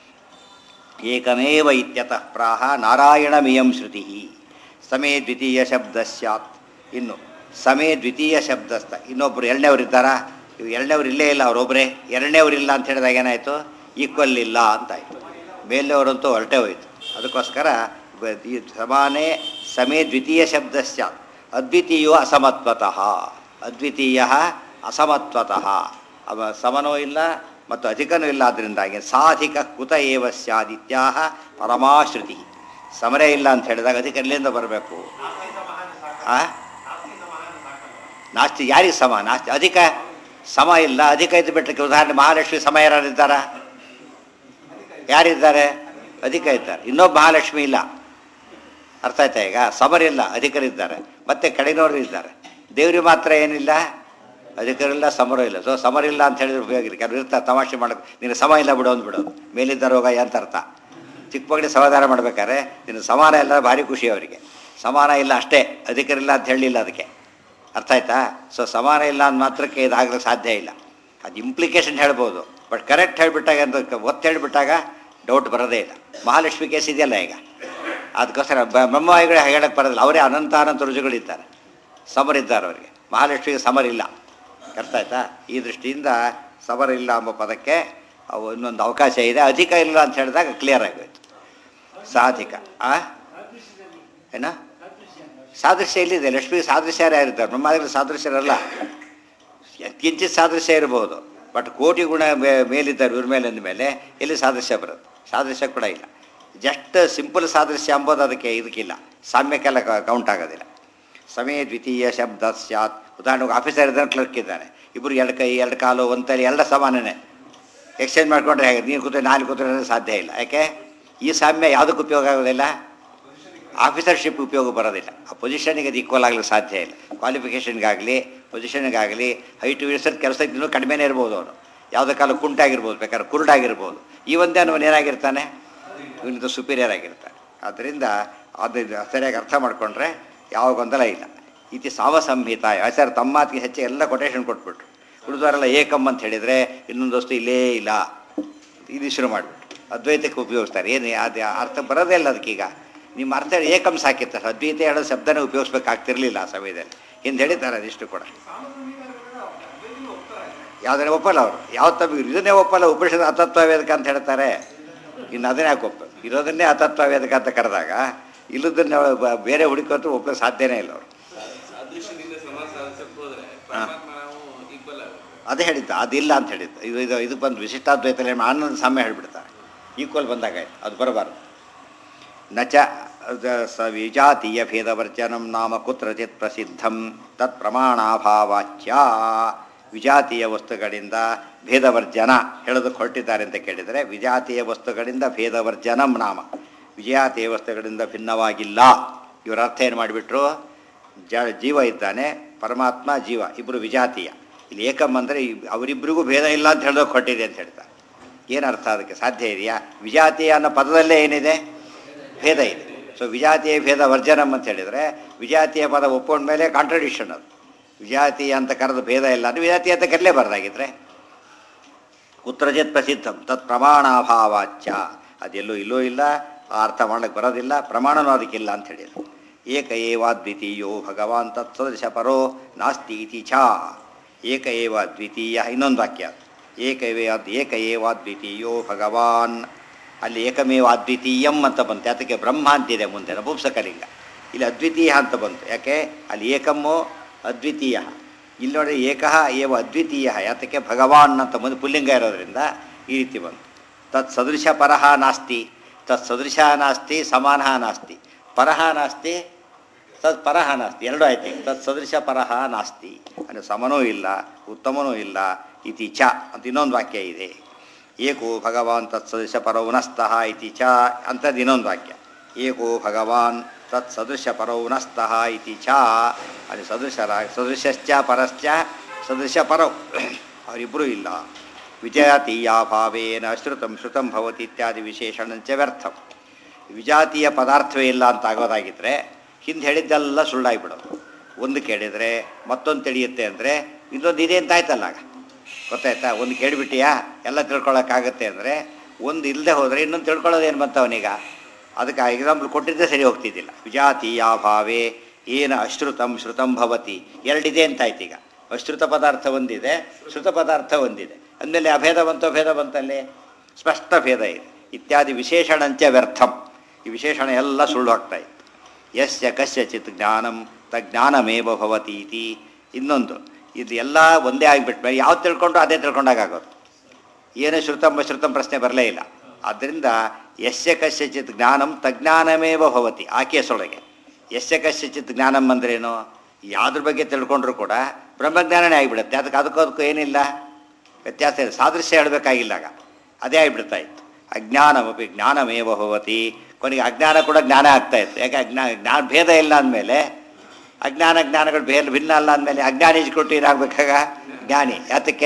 ಏಕಮೇವ ಇತ್ಯತಃ ಪ್ರಾಹ ನಾರಾಯಣಮಿಯಂ ಶ್ರುತಿ ಸಮೇ ದ್ವಿತೀಯ ಶಬ್ದ ಸ್ಯಾತ್ ಇನ್ನು ಸಮೇ ದ್ವಿತೀಯ ಶಬ್ದಸ್ಥ ಇನ್ನೊಬ್ಬರು ಎರಡನೇವ್ರು ಇದ್ದಾರಾ ಇವು ಎರಡನೇವ್ರು ಇಲ್ಲೇ ಇಲ್ಲ ಅವರೊಬ್ಬರೇ ಎರಡನೇವ್ರು ಇಲ್ಲ ಅಂತ ಹೇಳಿದಾಗ ಏನಾಯಿತು ಈಕ್ವಲ್ ಇಲ್ಲ ಅಂತಾಯಿತು ಮೇಲೆಯವರಂತೂ ಹೊರಟೆ ಹೋಯಿತು ಅದಕ್ಕೋಸ್ಕರ ಬ- ಈ ಸಮಾನೇ ಸಮೇ ದ್ವಿತೀಯ ಶಬ್ದ ಸ್ಯಾತ್ ಅದ್ವಿತೀಯೋ ಅಸಮತ್ವತಃ ಅದ್ವಿತೀಯ ಅಸಮತ್ವತಃ ಅವ ಸಮನೂ ಇಲ್ಲ ಮತ್ತು ಅಧಿಕನೂ ಇಲ್ಲ ಆದ್ದರಿಂದಾಗಿ ಸಾಧಿಕ ಕುತ ಏವ ಸ್ಯಾದಿತ್ಯಾಹ ಪರಮಾಶ್ರುತಿ ಸಮರೇ ಇಲ್ಲ ಅಂತ ಹೇಳಿದಾಗ ಅಧಿಕ ಎಲ್ಲಿಂದ ಬರಬೇಕು ಆ ನಾಸ್ತಿ ಯಾರಿಗೆ ಸಮ ನಾಸ್ತಿ ಅಧಿಕ ಸಮ ಇಲ್ಲ ಅಧಿಕ ಇದ್ದು ಬಿಟ್ಟಕ್ಕೆ ಉದಾಹರಣೆ ಮಹಾಲಕ್ಷ್ಮಿ ಸಮ ಯಾರಿದ್ದಾರಾ ಯಾರಿದ್ದಾರೆ ಅಧಿಕ ಇದ್ದಾರೆ ಇನ್ನೊಬ್ಬ ಮಹಾಲಕ್ಷ್ಮಿ ಇಲ್ಲ ಅರ್ಥ ಆಯ್ತಾ ಈಗ ಸಮರಿಲ್ಲ ಅಧಿಕರಿದ್ದಾರೆ ಮತ್ತೆ ಕಡೆನವರು ಇದ್ದಾರೆ ದೇವ್ರಿಗೆ ಮಾತ್ರ ಏನಿಲ್ಲ ಅಧಿಕರಿಲ್ಲ ಸಮರು ಇಲ್ಲ ಸೊ ಸಮರಿಲ್ಲ ಅಂತ ಹೇಳಿದ್ರೆ ಉಪಯೋಗ ಇಲ್ಲ ಕೆಲವರು ಇರ್ತಾರೆ ತಮಾಷೆ ಮಾಡೋದು ನಿನಗೆ ಸಮ ಇಲ್ಲ ಬಿಡು ಅಂದ್ಬಿಡೋದು ಮೇಲಿದ್ದ ರೋಗ ಅಂತ ಅರ್ಥ ಚಿಕ್ಕ ಮಕ್ಕಳಿಗೆ ಸಮಾಧಾನ ಮಾಡ್ಬೇಕಾದ್ರೆ ನಿನ್ನ ಸಮಾನ ಇಲ್ಲ ಭಾರಿ ಖುಷಿ ಅವರಿಗೆ ಸಮಾನ ಇಲ್ಲ ಅಷ್ಟೇ ಅಧಿಕರಿಲ್ಲ ಅಂತ ಹೇಳಿಲ್ಲ ಅದಕ್ಕೆ ಅರ್ಥ ಆಯ್ತಾ ಸೊ ಸಮಾನ ಇಲ್ಲ ಅಂದ ಮಾತ್ರಕ್ಕೆ ಇದಾಗಲಿಕ್ಕೆ ಸಾಧ್ಯ ಇಲ್ಲ ಅದು ಇಂಪ್ಲಿಕೇಶನ್ ಹೇಳ್ಬೋದು ಬಟ್ ಕರೆಕ್ಟ್ ಹೇಳಿಬಿಟ್ಟಾಗ ಅಂತ ಒತ್ತು ಹೇಳಿಬಿಟ್ಟಾಗ ಡೌಟ್ ಬರೋದೇ ಇಲ್ಲ ಮಹಾಲಕ್ಷ್ಮಿ ಕೇಸ್ ಇದೆಯಲ್ಲ ಈಗ ಅದಕ್ಕೋಸ್ಕರ ಬ- ಬ್ರಹ್ಮವಾಯುಗಳು ಹೇಳಕ್ಕೆ ಬರೋದಿಲ್ಲ ಅವರೇ ಅನಂತ ಅನಂತ ರುಜುಗಳಿದ್ದಾರೆ ಸಮರಿದ್ದಾರೆ ಅವರಿಗೆ ಮಹಾಲಕ್ಷ್ಮಿಗೆ ಸಮರಿಲ್ಲ ಅರ್ಥ ಆಯ್ತಾ ಈ ದೃಷ್ಟಿಯಿಂದ ಸಮರಿಲ್ಲ ಎಂಬ ಪದಕ್ಕೆ ಅವು ಇನ್ನೊಂದು ಅವಕಾಶ ಇದೆ ಅಧಿಕ ಇಲ್ಲ ಅಂತ ಹೇಳಿದಾಗ ಕ್ಲಿಯರ್ ಆಗೋಯ್ತು ಸಾಧಿಕ ಆ ಏನ ಸಾದೃಶ್ಯ ಇಲ್ಲಿದೆ ಲಕ್ಷ್ಮಿಗೆ ಸಾದೃಶ್ಯರೇ ಇರ್ತಾರೆ ಬ್ರಹ್ಮಾದಿಗಳು ಸಾದೃಶ್ಯರಲ್ಲ ಕಿಂಚಿತ್ ಸಾದೃಶ್ಯ ಇರಬಹುದು ಬಟ್ ಕೋಟಿ ಗುಣ ಮೇ- ಮೇಲಿದ್ದಾರೆ ಇವ್ರ ಮೇಲೆ ಅಂದಮೇಲೆ ಎಲ್ಲಿ ಸಾದೃಶ್ಯ ಬರುತ್ತೆ ಸಾದೃಶ್ಯ ಕೂಡ ಇಲ್ಲ ಜಸ್ಟ್ ಸಿಂಪಲ್ ಸಾದೃಶ್ಯ ಅಂಬೋದು ಅದಕ್ಕೆ ಇದಕ್ಕಿಲ್ಲ ಸಾಮ್ಯಕ್ಕೆಲ್ಲ ಕೌಂಟ್ ಆಗೋದಿಲ್ಲ ಸಮಯ ದ್ವಿತೀಯ ಶಬ್ದ ಸ್ಯಾತ್ ಉದಾಹರಣೆಗೆ ಆಫೀಸರ್ ಇದ್ದಾನೆ ಕ್ಲರ್ಕ್ ಇದ್ದಾನೆ ಇಬ್ಬರು ಎರಡು ಕೈ ಎರಡು ಕಾಲು ಒಂದು ತಲೆ ಎಲ್ಲ ಸಮಾನನೇ ಎಕ್ಸ್ಚೇಂಜ್ ಮಾಡ್ಕೊಂಡ್ರೆ ಹೇಗೆ ನೀನು ಕೂತ್ರೆ ನಾನು ಕೂತ್ರೆ ಸಾಧ್ಯ ಇಲ್ಲ ಯಾಕೆ ಈ ಸಾಮ್ಯ ಯಾವುದಕ್ಕೆ ಉಪಯೋಗ ಆಗೋದಿಲ್ಲ ಆಫೀಸರ್ಶಿಪ್ ಉಪಯೋಗ ಬರೋದಿಲ್ಲ ಆ ಪೊಸಿಷನ್ಗೆ ಅದು ಈಕ್ವಲ್ ಆಗಲಿಕ್ಕೆ ಸಾಧ್ಯ ಇಲ್ಲ ಕ್ವಾಲಿಫಿಕೇಷನ್ಗಾಗಲಿ ಪೊಸಿಷನ್ಗಾಗಲಿ ಹೈಟು ಇಳಿಸೋದು ಕೆಲಸಕ್ಕೆ ಇನ್ನೂ ಕಡಿಮೆನೇ ಇರ್ಬೋದು ಅವನು ಯಾವುದೇ ಕಾಲ ಕುಂಟಾಗಿರ್ಬೋದು ಬೇಕಾದ್ರೆ ಕುರುಡಾಗಿರ್ಬೋದು ಈ ಒಂದೇ ಅವನು ಏನಾಗಿರ್ತಾನೆ ಇವನಿಂದ ಸುಪೀರಿಯರ್ ಆಗಿರ್ತಾನೆ ಆದ್ದರಿಂದ ಅದು ಸರಿಯಾಗಿ ಅರ್ಥ ಮಾಡಿಕೊಂಡ್ರೆ ಯಾವ ಗೊಂದಲ ಇಲ್ಲ ಇತಿ ಸಾವಸಂಹಿತ ಆಚಾರ್ಯ ತಮ್ಮ ಮಾತಿಗೆ ಹೆಚ್ಚು ಎಲ್ಲ ಕೊಟೇಶನ್ ಕೊಟ್ಬಿಟ್ರು ಉಳಿದವರೆಲ್ಲ ಏಕಮ್ ಅಂತ ಹೇಳಿದರೆ ಇನ್ನೊಂದು ವಸ್ತು ಇಲ್ಲೇ ಇಲ್ಲ ಇದು ಶುರು ಮಾಡಿಬಿಟ್ರು ಅದ್ವೈತಕ್ಕೆ ಉಪಯೋಗಿಸ್ತಾರೆ ಏನು ಅದು ಅರ್ಥ ಬರೋದೇ ಇಲ್ಲ ಅದಕ್ಕೀಗ ನಿಮ್ಮ ಅರ್ಥ ಏಕಂ ಸಾಕಿರ್ತಾರೆ ಅದ್ವೈತ ಹೇಳೋ ಶಬ್ದನೇ ಉಪಯೋಗಿಸ್ಬೇಕಾಗ್ತಿರ್ಲಿಲ್ಲ ಆ ಸಮಯದಲ್ಲಿ ಹಿಂದೆ ಹೇಳಿದ್ದಾರೆ ಅದಿಷ್ಟು ಕೂಡ ಯಾವುದನ್ನೇ ಒಪ್ಪಲ್ಲ ಅವರು ಯಾವ ತಮ್ಮ ಇದನ್ನೇ ಒಪ್ಪಲ್ಲ ಉಪನಿಷತ್ ಅತತ್ವ ವೇದಕ ಅಂತ ಹೇಳ್ತಾರೆ ಇನ್ನು ಅದನ್ನೇ ಯಾಕೆ ಒಪ್ಪ ಇರೋದನ್ನೇ ಅತತ್ವ ವೇದಕ ಅಂತ ಕರೆದಾಗ ಇಲ್ಲದನ್ನ ಬ- ಬೇರೆ ಹುಡುಕೋದು ಒಪ್ಪಲು ಸಾಧ್ಯನೇ ಇಲ್ಲ ಅವರು ಸಾದೃಶ್ಯದಿಂದ ಸಮಾನ ಸಾಧಿಸಕ್ಕೆ ಹೋದ್ರೆ ಪರಮಾತ್ಮ ನಾವು ಈಕ್ವಲ್ ಆಗುತ್ತೆ ಅದೇ ಹೇಳಿದ್ದು ಅದಿಲ್ಲ ಅಂತ ಹೇಳಿದ್ದು ಇದು ಇದು ಇದು ಬಂದು ವಿಶಿಷ್ಟಾದ್ವೈತಲ್ಲಿ ಆನಂದ ಸಾಮ್ಯ ಹೇಳಿಬಿಡ್ತಾರೆ ಈಕ್ವಲ್ ಬಂದಾಗ ಆಯ್ತು ಅದು ಬರಬಾರ್ದು ನಚ ಅದ- ಸ ವಿಜಾತೀಯ ಭೇದವರ್ಜನಂ ನಾಮ ಕುತ್ರಚಿತ್ ಪ್ರಸಿದ್ಧಂ ತತ್ ಪ್ರಮಾಣಾಭಾವಾಚ್ಯ ವಿಜಾತೀಯ ವಸ್ತುಗಳಿಂದ ಭೇದವರ್ಜನ ಹೇಳೋದಕ್ಕೆ ಹೊರಟಿದ್ದಾರೆ ಅಂತ ಕೇಳಿದರೆ ವಿಜಾತೀಯ ವಸ್ತುಗಳಿಂದ ಭೇದವರ್ಜನಂ ನಾಮ ವಿಜಾತೀಯ ವಸ್ತುಗಳಿಂದ ಭಿನ್ನವಾಗಿಲ್ಲ ಇವರ ಅರ್ಥ ಏನು ಮಾಡಿಬಿಟ್ರು ಜ ಜೀವ ಇದ್ದಾನೆ ಪರಮಾತ್ಮ ಜೀವ ಇಬ್ಬರು ವಿಜಾತೀಯ ಇಲ್ಲಿ ಏಕಮ್ ಅಂದರೆ ಅವರಿಬ್ಬರಿಗೂ ಭೇದ ಇಲ್ಲ ಅಂತ ಹೇಳೋದಕ್ಕೆ ಹೊರಟಿದೆ ಅಂತ ಹೇಳ್ತಾರೆ ಏನು ಅರ್ಥ ಅದಕ್ಕೆ ಸಾಧ್ಯ ಇದೆಯಾ ವಿಜಾತೀಯ ಅನ್ನೋ ಪದದಲ್ಲೇ ಏನಿದೆ ಭೇದ ಇದೆ ಸೊ ವಿಜಾತೀಯ ಭೇದ ವರ್ಜನಂ ಅಂತ ಹೇಳಿದರೆ ವಿಜಾತೀಯ ಪದ ಒಪ್ಕೊಂಡ ಮೇಲೆ ಕಾಂಟ್ರಡಿಕ್ಷನ್ ಅದು ವಿಜಾತೀಯ ಅಂತ ಕರೆದು ಭೇದ ಇಲ್ಲ ಅಂದರೆ ವಿಜಾತೀಯ ಅಂತ ಕರಲೇಬಾರ್ದಾಗಿದ್ರೆ ಕುತ್ರಚಿತ್ ಪ್ರಸಿದ್ಧಂ ತತ್ ಪ್ರಮಾಣಾಭಾವಾಚ್ಯ ಅದೆಲ್ಲೂ ಇಲ್ಲೂ ಇಲ್ಲ ಆ ಅರ್ಥ ಮಾಡಕ್ಕೆ ಬರೋದಿಲ್ಲ ಪ್ರಮಾಣನೂ ಅದಕ್ಕಿಲ್ಲ ಅಂತ ಹೇಳಿದ್ರು ಏಕ ಏವ ದ್ವಿತೀಯೋ ಭಗವಾನ್ ತತ್ ಸದೃಶ ಪರೋ ನಾಸ್ತಿ ಇತಿ ಛ ಏಕ ಏವ ದ್ವಿತೀಯ ಇನ್ನೊಂದು ವಾಕ್ಯ ಏಕವೇ ಅದ್ ಏಕ ಏವ ದ್ವಿತೀಯೋ ಭಗವಾನ್ ಅಲ್ಲಿ ಏಕಮೇವ ಅದ್ವಿತೀಯಂ ಅಂತ ಬಂತು ಅದಕ್ಕೆ ಬ್ರಹ್ಮ ಅಂತಿದೆ ಮುಂದೆ ನಪುಂಸಕಲಿಂಗ ಇಲ್ಲಿ ಅದ್ವಿತೀಯ ಅಂತ ಬಂತು ಯಾಕೆ ಅಲ್ಲಿ ಏಕಮ್ಮು ಅದ್ವಿತೀಯ ಇಲ್ಲಿ ನೋಡಿ ಏಕಃ ಏವ ಅದ್ವಿತೀಯ ಯಾತಕ್ಕೆ ಭಗವಾನ್ ಅಂತ ಮುಂದೆ ಪುಲ್ಲಿಂಗ ಇರೋದ್ರಿಂದ ಈ ರೀತಿ ಬಂತು ತತ್ ಸದೃಶ ಪರಹ ನಾಸ್ತಿ ತತ್ ಸದೃಶ ನಾಸ್ತಿ ಸಮಾನ ನಾಸ್ತಿ ಪರಹ ನಾಸ್ತಿ ತತ್ ಪರಹ ನಾಸ್ತಿ ಎರಡೂ ಆಯ್ತು ಈಗ. ತತ್ ಸದೃಶ ಪರಹ ನಾಸ್ತಿ ಅಂದರೆ ಸಮನೂ ಇಲ್ಲ ಉತ್ತಮನೂ ಇಲ್ಲ ಇತಿ ಚ ಅಂತ ಇನ್ನೊಂದು ವಾಕ್ಯ ಇದೆ ಏಕೋ ಭಗವಾನ್ ತತ್ ಸದೃಶ ಪರೌನಸ್ತಃ ಇತಿ ಚ ಅಂಥದ್ದು ಇನ್ನೊಂದು ವಾಕ್ಯ ಏಕೋ ಭಗವಾನ್ ತತ್ ಸದೃಶ ಪರೌನಸ್ತಃ ಇತಿ ಚ ಅಲ್ಲಿ ಸದೃಶರ ಸದೃಶಶ್ಚ ಪರಶ್ಚ ಸದೃಶ ಪರೌ ಅವರಿಬ್ಬರೂ ಇಲ್ಲ ವಿಜಾತೀಯಾಭಾವೇನ ಶ್ರುತಂ ಶ್ರುತಂ ಭವತಿ ಇತ್ಯಾದಿ ವಿಶೇಷಣಂಚ ವ್ಯರ್ಥಂ ವಿಜಾತೀಯ ಪದಾರ್ಥವೇ ಇಲ್ಲ ಅಂತ ಆಗೋದಾಗಿದ್ದರೆ ಹಿಂದೆ ಹೇಳಿದ್ದೆಲ್ಲ ಸುಳ್ಳಾಗಿಬಿಡೋದು ಒಂದು ಕೇಳಿದರೆ ಮತ್ತೊಂದು ತಿಳಿಯುತ್ತೆ ಅಂದರೆ ಇನ್ನೊಂದು ಇದೆ ಅಂತ ಆಯ್ತಲ್ಲ ಆಗ ಗೊತ್ತಾಯ್ತಾ ಒಂದು ಕೇಳಿಬಿಟ್ಟಿಯಾ ಎಲ್ಲ ತಿಳ್ಕೊಳಕ್ಕಾಗತ್ತೆ ಅಂದರೆ ಒಂದು ಇಲ್ಲದೆ ಹೋದರೆ ಇನ್ನೊಂದು ತಿಳ್ಕೊಳ್ಳೋದೇನು ಬಂತ ಅವನೀಗ ಅದಕ್ಕೆ ಆ ಎಕ್ಸಾಂಪಲ್ ಕೊಟ್ಟಿದ್ದೇ ಸರಿ ಹೋಗ್ತಿದ್ದಿಲ್ಲ ವಿಜಾತೀಯಾಭಾವೇ ಏನು ಅಶ್ರುತಂ ಶ್ರುತಂ ಭವತಿ ಎರಡಿದೆ ಅಂತ ಆಯ್ತು ಈಗ ಅಶ್ರುತ ಪದಾರ್ಥ ಒಂದಿದೆ ಶ್ರುತ ಪದಾರ್ಥ ಒಂದಿದೆ ಅಂದಮೇಲೆ ಅಭೇದ ಬಂತು ಭೇದ ಬಂತಲ್ಲಿ ಸ್ಪಷ್ಟ ಭೇದ ಇದೆ ಇತ್ಯಾದಿ ವಿಶೇಷಣಂಚ ವ್ಯರ್ಥಂ ಈ ವಿಶೇಷಣ ಎಲ್ಲ ಸುಳ್ಳು ಆಗ್ತಾ ಇತ್ತು ಯಸ್ಯ ಕಸ್ಯಚಿತ್ ಜ್ಞಾನಂ ತಜ್ಞಾನಮೇವ ಭವತಿ ಇತಿ ಇನ್ನೊಂದು ಇದು ಎಲ್ಲ ಒಂದೇ ಆಗಿಬಿಟ್ಮೇಲೆ ಯಾವ್ದು ತಿಳ್ಕೊಂಡು ಅದೇ ತಿಳ್ಕೊಂಡಾಗೋದು ಏನು ಶ್ರುತಂ ಶ್ರುತಂ ಪ್ರಶ್ನೆ ಬರಲೇ ಇಲ್ಲ ಆದ್ದರಿಂದ ಯಸ್ಯ ಕಸ್ಯಚಿತ್ ಜ್ಞಾನಂ ತಜ್ಞಾನಮೇವ ಭವತಿ ಆ ಕೇಸೊಳಗೆ ಯಸ್ಯ ಕಸ್ಯಚಿತ್ ಜ್ಞಾನಂ ಅಂದ್ರೇನು ಯಾವ್ದ್ರ ಬಗ್ಗೆ ತಿಳ್ಕೊಂಡ್ರು ಕೂಡ ಬ್ರಹ್ಮಜ್ಞಾನನೇ ಆಗಿಬಿಡುತ್ತೆ ಅದಕ್ಕೆ ಅದಕ್ಕೂ ಅದಕ್ಕೂ ಏನಿಲ್ಲ ವ್ಯತ್ಯಾಸ ಇದೆ ಸಾದೃಶ್ಯ ಹೇಳಬೇಕಾಗಿಲ್ಲ ಆಗ ಅದೇ ಆಗಿಬಿಡ್ತಾ ಇತ್ತು ಅಜ್ಞಾನಮಪಿ ಜ್ಞಾನಮೇವ ಭವತಿ ಕೊನೆಗೆ ಅಜ್ಞಾನ ಕೂಡ ಜ್ಞಾನ ಆಗ್ತಾ ಇತ್ತು ಯಾಕೆ ಅಜ್ಞಾನ ಜ್ಞಾನ ಭೇದ ಇಲ್ಲ ಅಂದಮೇಲೆ ಅಜ್ಞಾನ ಜ್ಞಾನಗಳು ಭೇದ ಭಿನ್ನ ಅಲ್ಲ ಅಂದಮೇಲೆ ಅಜ್ಞಾನಿ ಕೊಟ್ಟು ಏನಾಗಬೇಕಾಗ ಜ್ಞಾನಿ ಯಾತಕ್ಕೆ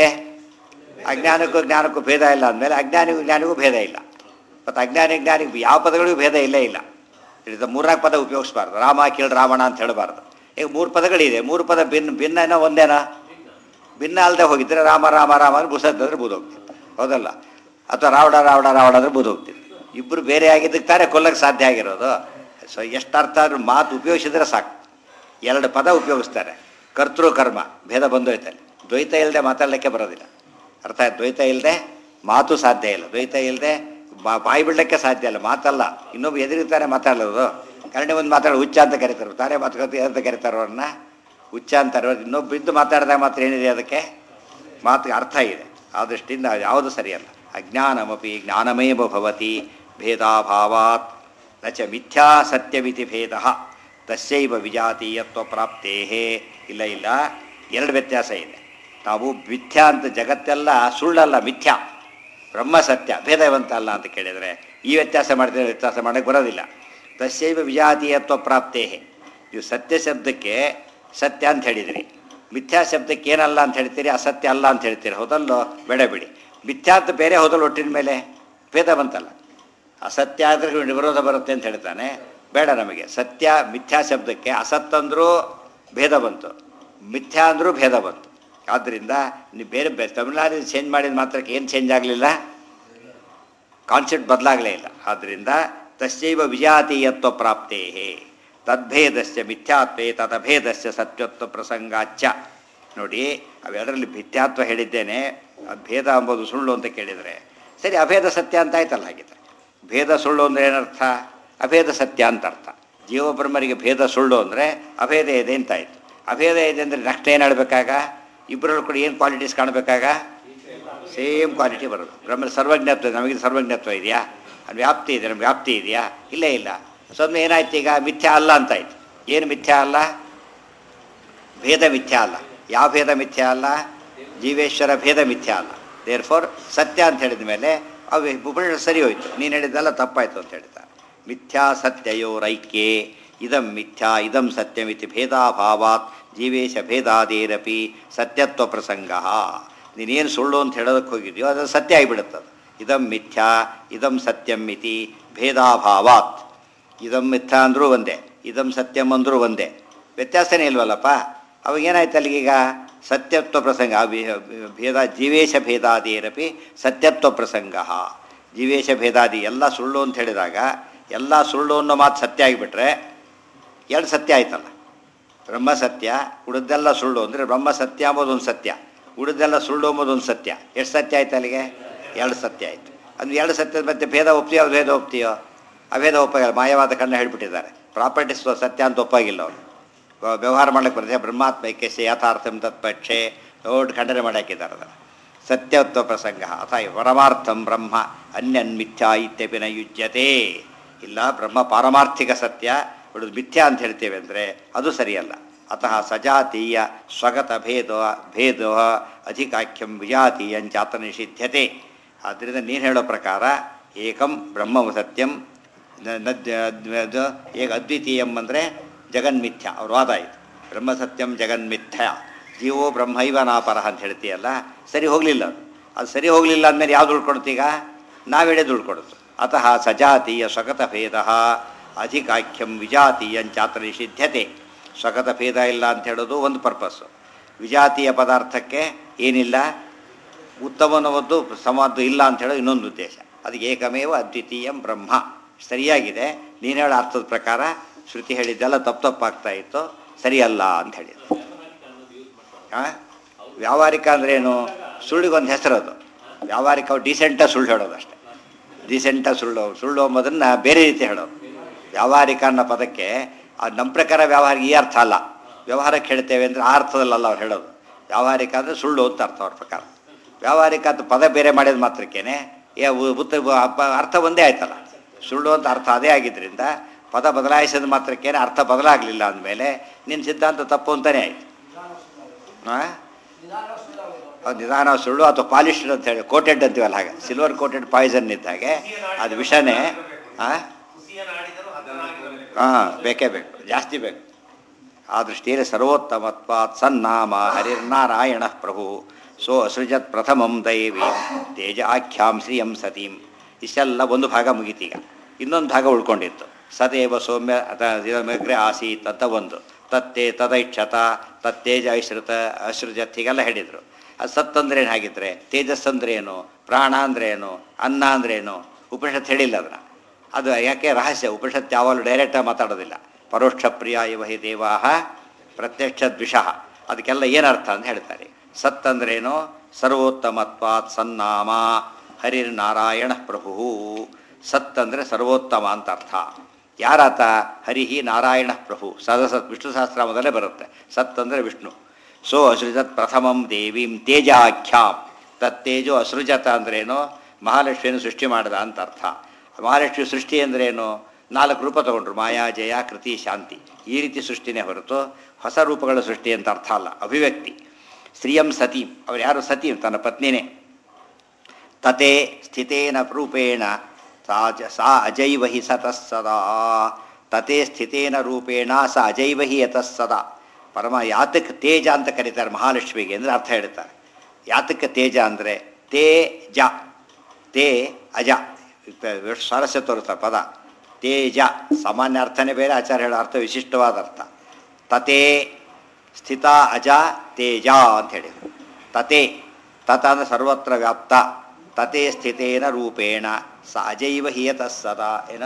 ಅಜ್ಞಾನಕ್ಕೂ ಜ್ಞಾನಕ್ಕೂ ಭೇದ ಇಲ್ಲ ಅಂದಮೇಲೆ ಅಜ್ಞಾನಿಗೂ ಜ್ಞಾನಿಗೂ ಭೇದ ಇಲ್ಲ ಮತ್ತು ಅಜ್ಞಾನಿ ಜ್ಞಾನಿಗೂ ಯಾವ ಪದಗಳಿಗೂ ಭೇದ ಇಲ್ಲೇ ಇಲ್ಲ ಇದು ಮೂರ್ನಾಲ್ಕು ಪದ ಉಪಯೋಗಿಸ್ಬಾರ್ದು ರಾಮ ಕೀಳ್ ರಾವಣ ಅಂತ ಹೇಳಬಾರ್ದು ಈಗ ಮೂರು ಪದಗಳಿದೆ ಮೂರು ಪದ ಭಿನ್ನ ಭಿನ್ನನೋ ಒಂದೇನಾ ಭಿನ್ನ ಅಲ್ಲದೆ ಹೋಗಿದ್ರೆ ರಾಮ ರಾಮ ರಾಮ ಅಂದ್ರೆ ಬುಸದ್ರೆ ಬೂದು ಹೋಗ್ತಿತ್ತು ಹೌದಲ್ಲ ಅಥವಾ ರಾವಣ ರಾವಣ ರಾವಣ ಅಂದ್ರೆ ಬೂದು ಹೋಗ್ತಿತ್ತು ಇಬ್ಬರು ಬೇರೆ ಆಗಿದ್ದಕ್ಕೆ ತಾನೇ ಕೊಲ್ಲಕ್ಕೆ ಸಾಧ್ಯ ಆಗಿರೋದು ಸೊ ಎಷ್ಟು ಅರ್ಥ ಆದ್ರೂ ಮಾತು ಉಪಯೋಗಿಸಿದ್ರೆ ಸಾಕು ಎರಡು ಪದ ಉಪಯೋಗಿಸ್ತಾರೆ ಕರ್ತೃ ಕರ್ಮ ಭೇದ ಬಂದೋಯ್ತಲ್ಲಿ ದ್ವೈತ ಇಲ್ಲದೆ ಮಾತಾಡಲಿಕ್ಕೆ ಬರೋದಿಲ್ಲ ಅರ್ಥ ಆಯ್ತು ದ್ವೈತ ಇಲ್ಲದೆ ಮಾತು ಸಾಧ್ಯ ಇಲ್ಲ ದ್ವೈತ ಇಲ್ಲದೆ ಬಾಯಿ ಬಿಡಲಿಕ್ಕೆ ಸಾಧ್ಯ ಇಲ್ಲ ಮಾತಲ್ಲ ಇನ್ನೊಬ್ಬ ಎದುರಿತಾನೆ ಮಾತಾಡೋದು ಕನ್ನಡ ಒಂದು ಮಾತಾಡೋ ಹುಚ್ಚ ಅಂತ ಕರೀತಾರೆ ತಾನೇ ಮಾತುಕತೆ ಅಂತ ಕರೀತಾರೆ ಅವ್ರನ್ನ ಹುಚ್ಚ ಅಂತಾರೆ ಇನ್ನೊಬ್ಬ ಇದ್ದು ಮಾತಾಡಿದಾಗ ಮಾತ್ರ ಏನಿದೆ ಅದಕ್ಕೆ ಮಾತಿಗೆ ಅರ್ಥ ಇದೆ ಆ ದೃಷ್ಟಿಯಿಂದ ಯಾವುದು ಸರಿಯಲ್ಲ ಅಜ್ಞಾನಮಪಿ ಜ್ಞಾನಮೇವ ಭವತಿ ಭೇದಾಭಾವಾತ್ ನ ಚ ಮಿಥ್ಯಾ ಸತ್ಯಮಿತಿ ಭೇದ ತಸ್ಯೈವ ವಿಜಾತೀಯತ್ವ ಪ್ರಾಪ್ತೇ ಇಲ್ಲ ಇಲ್ಲ ಎರಡು ವ್ಯತ್ಯಾಸ ಇದೆ ನಾವು ಮಿಥ್ಯಾ ಅಂತ ಜಗತ್ತೆಲ್ಲ ಸುಳ್ಳಲ್ಲ ಮಿಥ್ಯಾ ಬ್ರಹ್ಮ ಸತ್ಯ ಭೇದವಂತ ಅಲ್ಲ ಅಂತ ಕೇಳಿದರೆ ಈ ವ್ಯತ್ಯಾಸ ಮಾಡಿದ್ರೆ ವ್ಯತ್ಯಾಸ ಮಾಡೋಕ್ಕೆ ಬರೋದಿಲ್ಲ ತಸ್ಯೈವ ವಿಜಾತೀಯತ್ವ ಪ್ರಾಪ್ತೇ ನೀವು ಸತ್ಯ ಶಬ್ದಕ್ಕೆ ಸತ್ಯ ಅಂತ ಹೇಳಿದಿರಿ ಮಿಥ್ಯಾ ಶಬ್ದಕ್ಕೆ ಏನಲ್ಲ ಅಂತ ಹೇಳ್ತೀರಿ ಅಸತ್ಯ ಅಲ್ಲ ಅಂತ ಹೇಳ್ತೀರಿ ಹೌದಲ್ಲೋ ಬೇಡ ಬಿಡಿ ಮಿಥ್ಯಾ ಅಂತ ಬೇರೆ ಹೋದಲ್ಲ ಒಟ್ಟಿನ ಮೇಲೆ ಭೇದ ಬಂತಲ್ಲ ಅಸತ್ಯ ಆದರೆ ವಿರೋಧ ಬರುತ್ತೆ ಅಂತ ಹೇಳ್ತಾನೆ ಬೇಡ ನಮಗೆ ಸತ್ಯ ಮಿಥ್ಯಾ ಶಬ್ದಕ್ಕೆ ಅಸತ್ ಅಂದರೂ ಭೇದ ಬಂತು ಮಿಥ್ಯಾ ಅಂದರೂ ಭೇದ ಬಂತು ಆದ್ದರಿಂದ ನೀವು ಬೇರೆ ಬೇ ತಮಿಳ್ನಾಡಿನ ಚೇಂಜ್ ಮಾಡಿದ ಮಾತ್ರಕ್ಕೆ ಏನು ಚೇಂಜ್ ಆಗಲಿಲ್ಲ ಕಾನ್ಸೆಪ್ಟ್ ಬದಲಾಗಲೇ ಇಲ್ಲ ಆದ್ದರಿಂದ ತಸ್ಯೈವ ವಿಜಾತೀಯತ್ವ ಪ್ರಾಪ್ತೇ ತದ್ಭೇದಸ್ಯ ಮಿಥ್ಯಾತ್ವೇ ತದಭೇದಸ್ಯ ಸತ್ಯತ್ವ ಪ್ರಸಂಗಾಚ್ಚ ನೋಡಿ ಅವೆರಡರಲ್ಲಿ ಮಿಥ್ಯಾತ್ವ ಹೇಳಿದ್ದೇನೆ ಅದು ಭೇದ ಅಂಬೋದು ಸುಳ್ಳು ಅಂತ ಕೇಳಿದರೆ ಸರಿ ಅಭೇದ ಸತ್ಯ ಅಂತ ಆಯ್ತಲ್ಲ ಹಾಗಿದ್ರೆ ಭೇದ ಸುಳ್ಳು ಅಂದರೆ ಏನರ್ಥ ಅಭೇದ ಸತ್ಯ ಅಂತ ಅರ್ಥ ಜೀವಬ್ರಹ್ಮರಿಗೆ ಭೇದ ಸುಳ್ಳು ಅಂದರೆ ಅಭೇದ ಇದೆ ಅಂತ ಆಯಿತು ಅಭೇದ ಇದೆ ಅಂದರೆ ನೆಕ್ಸ್ಟ್ ಏನು ಹೇಳಬೇಕಾಗ ಇಬ್ಬರಲ್ಲಿ ಕೂಡ ಏನು ಕ್ವಾಲಿಟೀಸ್ ಕಾಣಬೇಕಾಗ ಸೇಮ್ ಕ್ವಾಲಿಟಿ ಬರೋದು ಬ್ರಹ್ಮ ಸರ್ವಜ್ಞತ್ವ ನಮಗೆ ಸರ್ವಜ್ಞತ್ವ ಇದೆಯಾ ಅದು ವ್ಯಾಪ್ತಿ ಇದೆ ನಮ್ಗೆ ವ್ಯಾಪ್ತಿ ಇದೆಯಾ ಇಲ್ಲೇ ಇಲ್ಲ ಸ್ವಲ್ಪ ಏನಾಯ್ತು ಈಗ ಮಿಥ್ಯಾ ಅಲ್ಲ ಅಂತಾಯ್ತು ಏನು ಮಿಥ್ಯಾ ಅಲ್ಲ ಭೇದ ಮಿಥ್ಯಾ ಅಲ್ಲ ಯಾವ ಭೇದ ಮಿಥ್ಯಾ ಅಲ್ಲ ಜೀವೇಶ್ವರ ಭೇದ ಮಿಥ್ಯಾ ಅಲ್ಲ ದೇರ್ ಫಾರ್ ಸತ್ಯ ಅಂತ ಹೇಳಿದ ಮೇಲೆ ಅವು ಉಪನಿಷತ್ ಸರಿ ಹೋಯ್ತು ನೀನು ಹೇಳಿದ್ದೆಲ್ಲ ತಪ್ಪಾಯ್ತು ಅಂತ ಹೇಳ್ತಾರೆ ಮಿಥ್ಯಾ ಸತ್ಯಯೋರೈಕ್ಯೆ ಇದಂ ಮಿಥ್ಯಾ ಇದಂ ಸತ್ಯಮಿತಿ ಭೇದಾಭಾವಾತ್ ಜೀವೇಶ ಭೇದಾದೇರಪಿ ಸತ್ಯತ್ವ ಪ್ರಸಂಗ ನೀನೇನು ಸುಳ್ಳು ಅಂತ ಹೇಳೋದಕ್ಕೆ ಹೋಗಿದ್ಯೋ ಅದು ಸತ್ಯ ಆಗಿಬಿಡುತ್ತದೆ ಇದಂ ಮಿಥ್ಯಾ ಇದಂ ಸತ್ಯಂ ಇತಿ ಭೇದಾಭಾವಾತ್ ಇದಂ ಮಿಥ್ಯಾ ಅಂದರೂ ಒಂದೇ ಇದಂ ಸತ್ಯಂ ಅಂದರೂ ಒಂದೇ ವ್ಯತ್ಯಾಸನೇ ಇಲ್ವಲ್ಲಪ್ಪ ಅವಾಗ ಏನಾಯ್ತು ಅಲ್ಲಿಗೀಗ ಸತ್ಯತ್ವ ಪ್ರಸಂಗ ಆ ಭೇ- ಭೇದ ಜೀವೇಶ ಭೇದಾದಿರಪಿ ಸತ್ಯತ್ವ ಪ್ರಸಂಗ ಜೀವೇಶ ಭೇದಾದಿ ಎಲ್ಲ ಸುಳ್ಳು ಅಂತ ಹೇಳಿದಾಗ ಎಲ್ಲ ಸುಳ್ಳು ಅನ್ನೋ ಮಾತು ಸತ್ಯ ಆಗಿಬಿಟ್ರೆ ಎರಡು ಸತ್ಯ ಆಯ್ತಲ್ಲ ಬ್ರಹ್ಮ ಸತ್ಯ ಉಳಿದೆಲ್ಲ ಸುಳ್ಳು ಅಂದರೆ ಬ್ರಹ್ಮ ಸತ್ಯ ಅಂಬೋದೊಂದು ಸತ್ಯ ಉಳಿದೆಲ್ಲ ಸುಳ್ಳು ಅಂಬೋದೊಂದು ಸತ್ಯ ಎಷ್ಟು ಸತ್ಯ ಆಯ್ತು ಅಲ್ಲಿಗೆ ಎರಡು ಸತ್ಯ ಆಯಿತು ಅದು ಎರಡು ಸತ್ಯದ ಮತ್ತೆ ಭೇದ ಒಪ್ತೀಯೋ ಭೇದ ಒಪ್ತೀಯೋ ಅಭೇದ ಒಪ್ಪಾಗಿಲ್ಲ ಮಾಯವಾದ ಕಣ್ಣ ಹೇಳ್ಬಿಟ್ಟಿದ್ದಾರೆ ಪ್ರಾಪರ್ಟೀಸ್ ಸತ್ಯ ಅಂತ ಒಪ್ಪಾಗಿಲ್ಲ ಅವರು ವ್ಯ- ವ್ಯವಹಾರ ಮಾಡಕ್ಕೆ ಬರುತ್ತೆ ಬ್ರಹ್ಮಾತ್ಮೈಕ್ಯ ಯಥಾರ್ಥಂ ತತ್ಪಕ್ಷೆ ದೊಡ್ಡ ಖಂಡನೆ ಮಾಡಿ ಹಾಕಿದ್ದಾರೆ ಅದನ್ನು ಸತ್ಯತ್ವ ಪ್ರಸಂಗ ಅಥ ಪರಮಾರ್ಥಂ ಬ್ರಹ್ಮ ಅನ್ಯನ್ ಮಿಥ್ಯಾ ಇತ್ಯಪಿ ನ ಯುಜ್ಯತೆ ಇಲ್ಲ ಬ್ರಹ್ಮ ಪಾರಮಾರ್ಥಿಕ ಸತ್ಯ ಉಳಿದು ಮಿಥ್ಯಾ ಅಂತ ಹೇಳ್ತೇವೆ ಅಂದರೆ ಅದು ಸರಿಯಲ್ಲ ಅತಃ ಸಜಾತೀಯ ಸ್ವಗತ ಭೇದ ಭೇದ ಅಧಿಕಾಖ್ಯಂ ವಿಜಾತೀಯಂಚಾತ ನಿಷಿಧ್ಯತೆ ಆದ್ದರಿಂದ ನೀನು ಹೇಳೋ ಪ್ರಕಾರ ಏಕಂ ಬ್ರಹ್ಮ ಸತ್ಯಂ ನ- ನದ್- ಅದ್- ಏಕ ಅದ್ವಿತೀಯಂ ಅಂದರೆ ಜಗನ್ಮಿಥ್ಯ ಅವ್ರ ವಾದ ಆಯಿತು ಬ್ರಹ್ಮ ಸತ್ಯಂ ಜಗನ್ಮಿಥ್ಯ ಜೀವೋ ಬ್ರಹ್ಮೈವ ನಾಪರಹ ಅಂತ ಹೇಳ್ತೀಯಲ್ಲ ಸರಿ ಹೋಗಲಿಲ್ಲ ಅದು ಅದು ಸರಿ ಹೋಗಲಿಲ್ಲ ಅಂದಮೇಲೆ ಯಾವ್ದು ಉಳ್ಕೊಡ್ತೀಗ ನಾವು ಹೇಳೋದು ಉಳ್ಕೊಡುತ್ತೆ ಅತಃ ಸಜಾತೀಯ ಸ್ವಗತ ಭೇದ ಅಧಿಕಾಖ್ಯಂ ವಿಜಾತೀಯಂಚಾತ ನಿಷಿಧ್ಯತೆ ಸ್ವಗತ ಭೇದ ಇಲ್ಲ ಅಂತ ಹೇಳೋದು ಒಂದು ಪರ್ಪಸ್ಸು ವಿಜಾತೀಯ ಪದಾರ್ಥಕ್ಕೆ ಏನಿಲ್ಲ ಉತ್ತಮನವದ್ದು ಸಮದ್ದು ಇಲ್ಲ ಅಂತ ಹೇಳೋ ಇನ್ನೊಂದು ಉದ್ದೇಶ ಅದಕ್ಕೆ ಏಕಮೇವ ಅದ್ವಿತೀಯಂ ಬ್ರಹ್ಮ ಸರಿಯಾಗಿದೆ ನೀನು ಹೇಳೋ ಅರ್ಥದ ಪ್ರಕಾರ ಶ್ರುತಿ ಹೇಳಿದ್ದೆಲ್ಲ ತಪ್ಪು ತಪ್ಪಾಗ್ತಾ ಇತ್ತು ಸರಿಯಲ್ಲ ಅಂತ ಹೇಳಿದ್ರು ಆ? ವ್ಯಾವಹಾರಿಕ ಅಂದ್ರೇನು ಸುಳ್ಳಿಗೊಂದು ಹೆಸರದು ವ್ಯಾವಹಾರಿಕ ಡೀಸೆಂಟಾಗಿ ಸುಳ್ಳು ಹೇಳೋದು ಅಷ್ಟೇ ಡೀಸೆಂಟಾಗಿ ಸುಳ್ಳು ಸುಳ್ಳು ಎಂಬುದನ್ನು ಬೇರೆ ರೀತಿ ಹೇಳೋದು ವ್ಯಾವಹಾರಿಕ ಅನ್ನೋ ಪದಕ್ಕೆ ಅದು ನಮ್ಮ ಪ್ರಕಾರ ವ್ಯಾವಹಾರಿಕ ಈ ಅರ್ಥ ಅಲ್ಲ ವ್ಯವಹಾರಕ್ಕೆ ಹೇಳ್ತೇವೆ ಅಂದರೆ ಆ ಅರ್ಥದಲ್ಲಲ್ಲ ಅವ್ರು ಹೇಳೋದು ವ್ಯಾವಹಾರಿಕ ಅಂದರೆ ಸುಳ್ಳು ಅಂತ ಅರ್ಥ ಅವ್ರ ಪ್ರಕಾರ ವ್ಯಾವಹಾರಿಕ ಅಂತ ಪದ ಬೇರೆ ಮಾಡಿದ ಮಾತ್ರಕ್ಕೇನೆ ಏ ಉ- ಉತ್ತ ಅಪ- ಅರ್ಥ ಒಂದೇ ಆಯ್ತಲ್ಲ ಸುಳ್ಳು ಅಂತ ಅರ್ಥ ಅದೇ ಆಗಿದ್ದರಿಂದ ಪದ ಬದಲಾಯಿಸಿದ ಮಾತ್ರಕ್ಕೇನೆ ಅರ್ಥ ಬದಲಾಗಲಿಲ್ಲ ಅಂದಮೇಲೆ ನಿನ್ನ ಸಿದ್ಧಾಂತ ತಪ್ಪು ಅಂತಲೇ ಆಯಿತು ಹಾಂ ಅದು ನಿಧಾನ ಸುಳ್ಳು ಅಥವಾ ಪಾಲಿಶ್ಡ್ ಅಂತ ಹೇಳಿ ಕೋಟೆಡ್ ಅಂತೀವಲ್ಲ ಹಾಗೆ ಸಿಲ್ವರ್ ಕೋಟೆಡ್ ಪಾಯ್ಸನ್ ಇದ್ದಾಗೆ ಅದು ವಿಷನೇ ಹಾಂ ಹಾಂ ಬೇಕೇ ಬೇಕು ಜಾಸ್ತಿ ಬೇಕು ಆ ದೃಷ್ಟಿಯಲ್ಲಿ ಸರ್ವೋತ್ತಮತ್ವಾತ್ ಸನ್ನಾಮ ಹರಿರ್ನಾರಾಯಣ ಪ್ರಭು ಸೋ ಅಸೃಜತ್ ಪ್ರಥಮಂ ದೈವಿ ತೇಜ ಆಖ್ಯಾಂ ಶ್ರಿಯಂ ಸತೀಂ ಇಷ್ಟೆಲ್ಲ ಒಂದು ಭಾಗ ಮುಗೀತೀಗ ಇನ್ನೊಂದು ಭಾಗ ಉಳ್ಕೊಂಡಿತ್ತು ಸದೇವ ಸೌಮ್ಯ ಅಥ ಇದಮಗ್ರೆ ಆಸೀತ್ ಅಂತ ಒಂದು ತತ್ತೇ ತದೈಕ್ಷತ ತತ್ತೇಜ ಐಶ್ರುತ ಅಸೃಜತ್ ಹೀಗೆಲ್ಲ ಹೇಳಿದರು ಅದು ಸತ್ ಅಂದ್ರೆ ಏನು ಹಾಗಿದ್ರೆ ತೇಜಸ್ ಅಂದ್ರೆ ಏನು ಪ್ರಾಣ ಅಂದ್ರೆ ಏನು ಅನ್ನ ಅಂದ್ರೆ ಏನು ಉಪನಿಷತ್ ಹೇಳಿಲ್ಲ ಅದನ್ನ ಅದು ಯಾಕೆ ರಹಸ್ಯ ಉಪನಿಷತ್ ಯಾವಾಗಲೂ ಡೈರೆಕ್ಟಾಗಿ ಮಾತಾಡೋದಿಲ್ಲ ಪರೋಕ್ಷ ಪ್ರಿಯ ಇವ ಹಿ ದೇವಾಹ ಪ್ರತ್ಯಕ್ಷ ದ್ವಿಷಃ ಅದಕ್ಕೆಲ್ಲ ಏನರ್ಥ ಅಂತ ಹೇಳ್ತಾರೆ ಸತ್ ಅಂದ್ರೇನು ಸರ್ವೋತ್ತಮತ್ವಾತ್ ಸನ್ನಾಮ ಹರಿರ್ನಾರಾಯಣ ಪ್ರಭು ಸತ್ ಅಂದರೆ ಸರ್ವೋತ್ತಮ ಅಂತ ಅರ್ಥ ಯಾರಾತ ಹರಿಹಿ ನಾರಾಯಣ ಪ್ರಭು ಸದಸತ್ ವಿಷ್ಣು ಸಹಸ್ರಾಮದಲ್ಲೇ ಬರುತ್ತೆ ಸತ್ ಅಂದರೆ ವಿಷ್ಣು ಸೋ ಅಸೃಜತ್ ಪ್ರಥಮಂ ದೇವೀಂ ತೇಜಾಖ್ಯಾಂ ತತ್ತೇಜೋ ಅಸೃಜತ ಅಂದ್ರೇನು ಮಹಾಲಕ್ಷ್ಮಿಯನ್ನು ಸೃಷ್ಟಿ ಮಾಡಿದ ಅಂತ ಅರ್ಥ ಮಹಾಲಕ್ಷ್ಮಿ ಸೃಷ್ಟಿ ಅಂದ್ರೇನು ನಾಲ್ಕು ರೂಪ ತಗೊಂಡ್ರು ಮಾಯಾ ಜಯ ಕೃತಿ ಶಾಂತಿ ಈ ರೀತಿ ಸೃಷ್ಟಿನೇ ಹೊರತು ಹೊಸ ರೂಪಗಳ ಸೃಷ್ಟಿ ಅಂತ ಅರ್ಥ ಅಲ್ಲ ಅಭಿವ್ಯಕ್ತಿ ಶ್ರಿಯಂ ಸತೀಂ ಅವ್ರು ಯಾರು ಸತೀಂ ತನ್ನ ಪತ್ನಿನೇ ತತೆ ಸ್ಥಿತೇನ ರೂಪೇಣ ಸಾ ಜ ಸಾ ಅಜೈವ ಹಿ ಸತಃ ಸದಾ ತತೆ ಸ್ಥಿತೇನ ರೂಪೇಣ ಸ ಅಜೈವ ಹಿ ಯತಃ ಸದಾ ಪರಮ ಯಾತಕ್ಕೆ ತೇಜ ಅಂತ ಕರೀತಾರೆ ಮಹಾಲಕ್ಷ್ಮಿಗೆ ಅಂದರೆ ಅರ್ಥ ಹೇಳ್ತಾರೆ ಯಾತಕ್ಕೆ ತೇಜ ಅಂದರೆ ತೇಜ ತೇ ಅಜ ಎಷ್ಟು ಸ್ವಾರಸ್ಯ ತೋರುತ್ತಾರೆ ಪದ ತೇಜ ಸಾಮಾನ್ಯ ಅರ್ಥನೇ ಬೇರೆ ಆಚಾರ್ಯ ಹೇಳೋ ಅರ್ಥ ವಿಶಿಷ್ಟವಾದ ಅರ್ಥ ತತೆ ಸ್ಥಿತ ಅಜ ತೇಜ ಅಂತ ಹೇಳಿದರು ತತೆ ತತ ಅಂದರೆ ಸರ್ವತ್ರ ವ್ಯಾಪ್ತ ತತೆ ಸ್ಥಿತೇನ ರೂಪೇಣ ಸ ಅಜೈವ ಹಿಯತಃ ಸದಾ ಏನ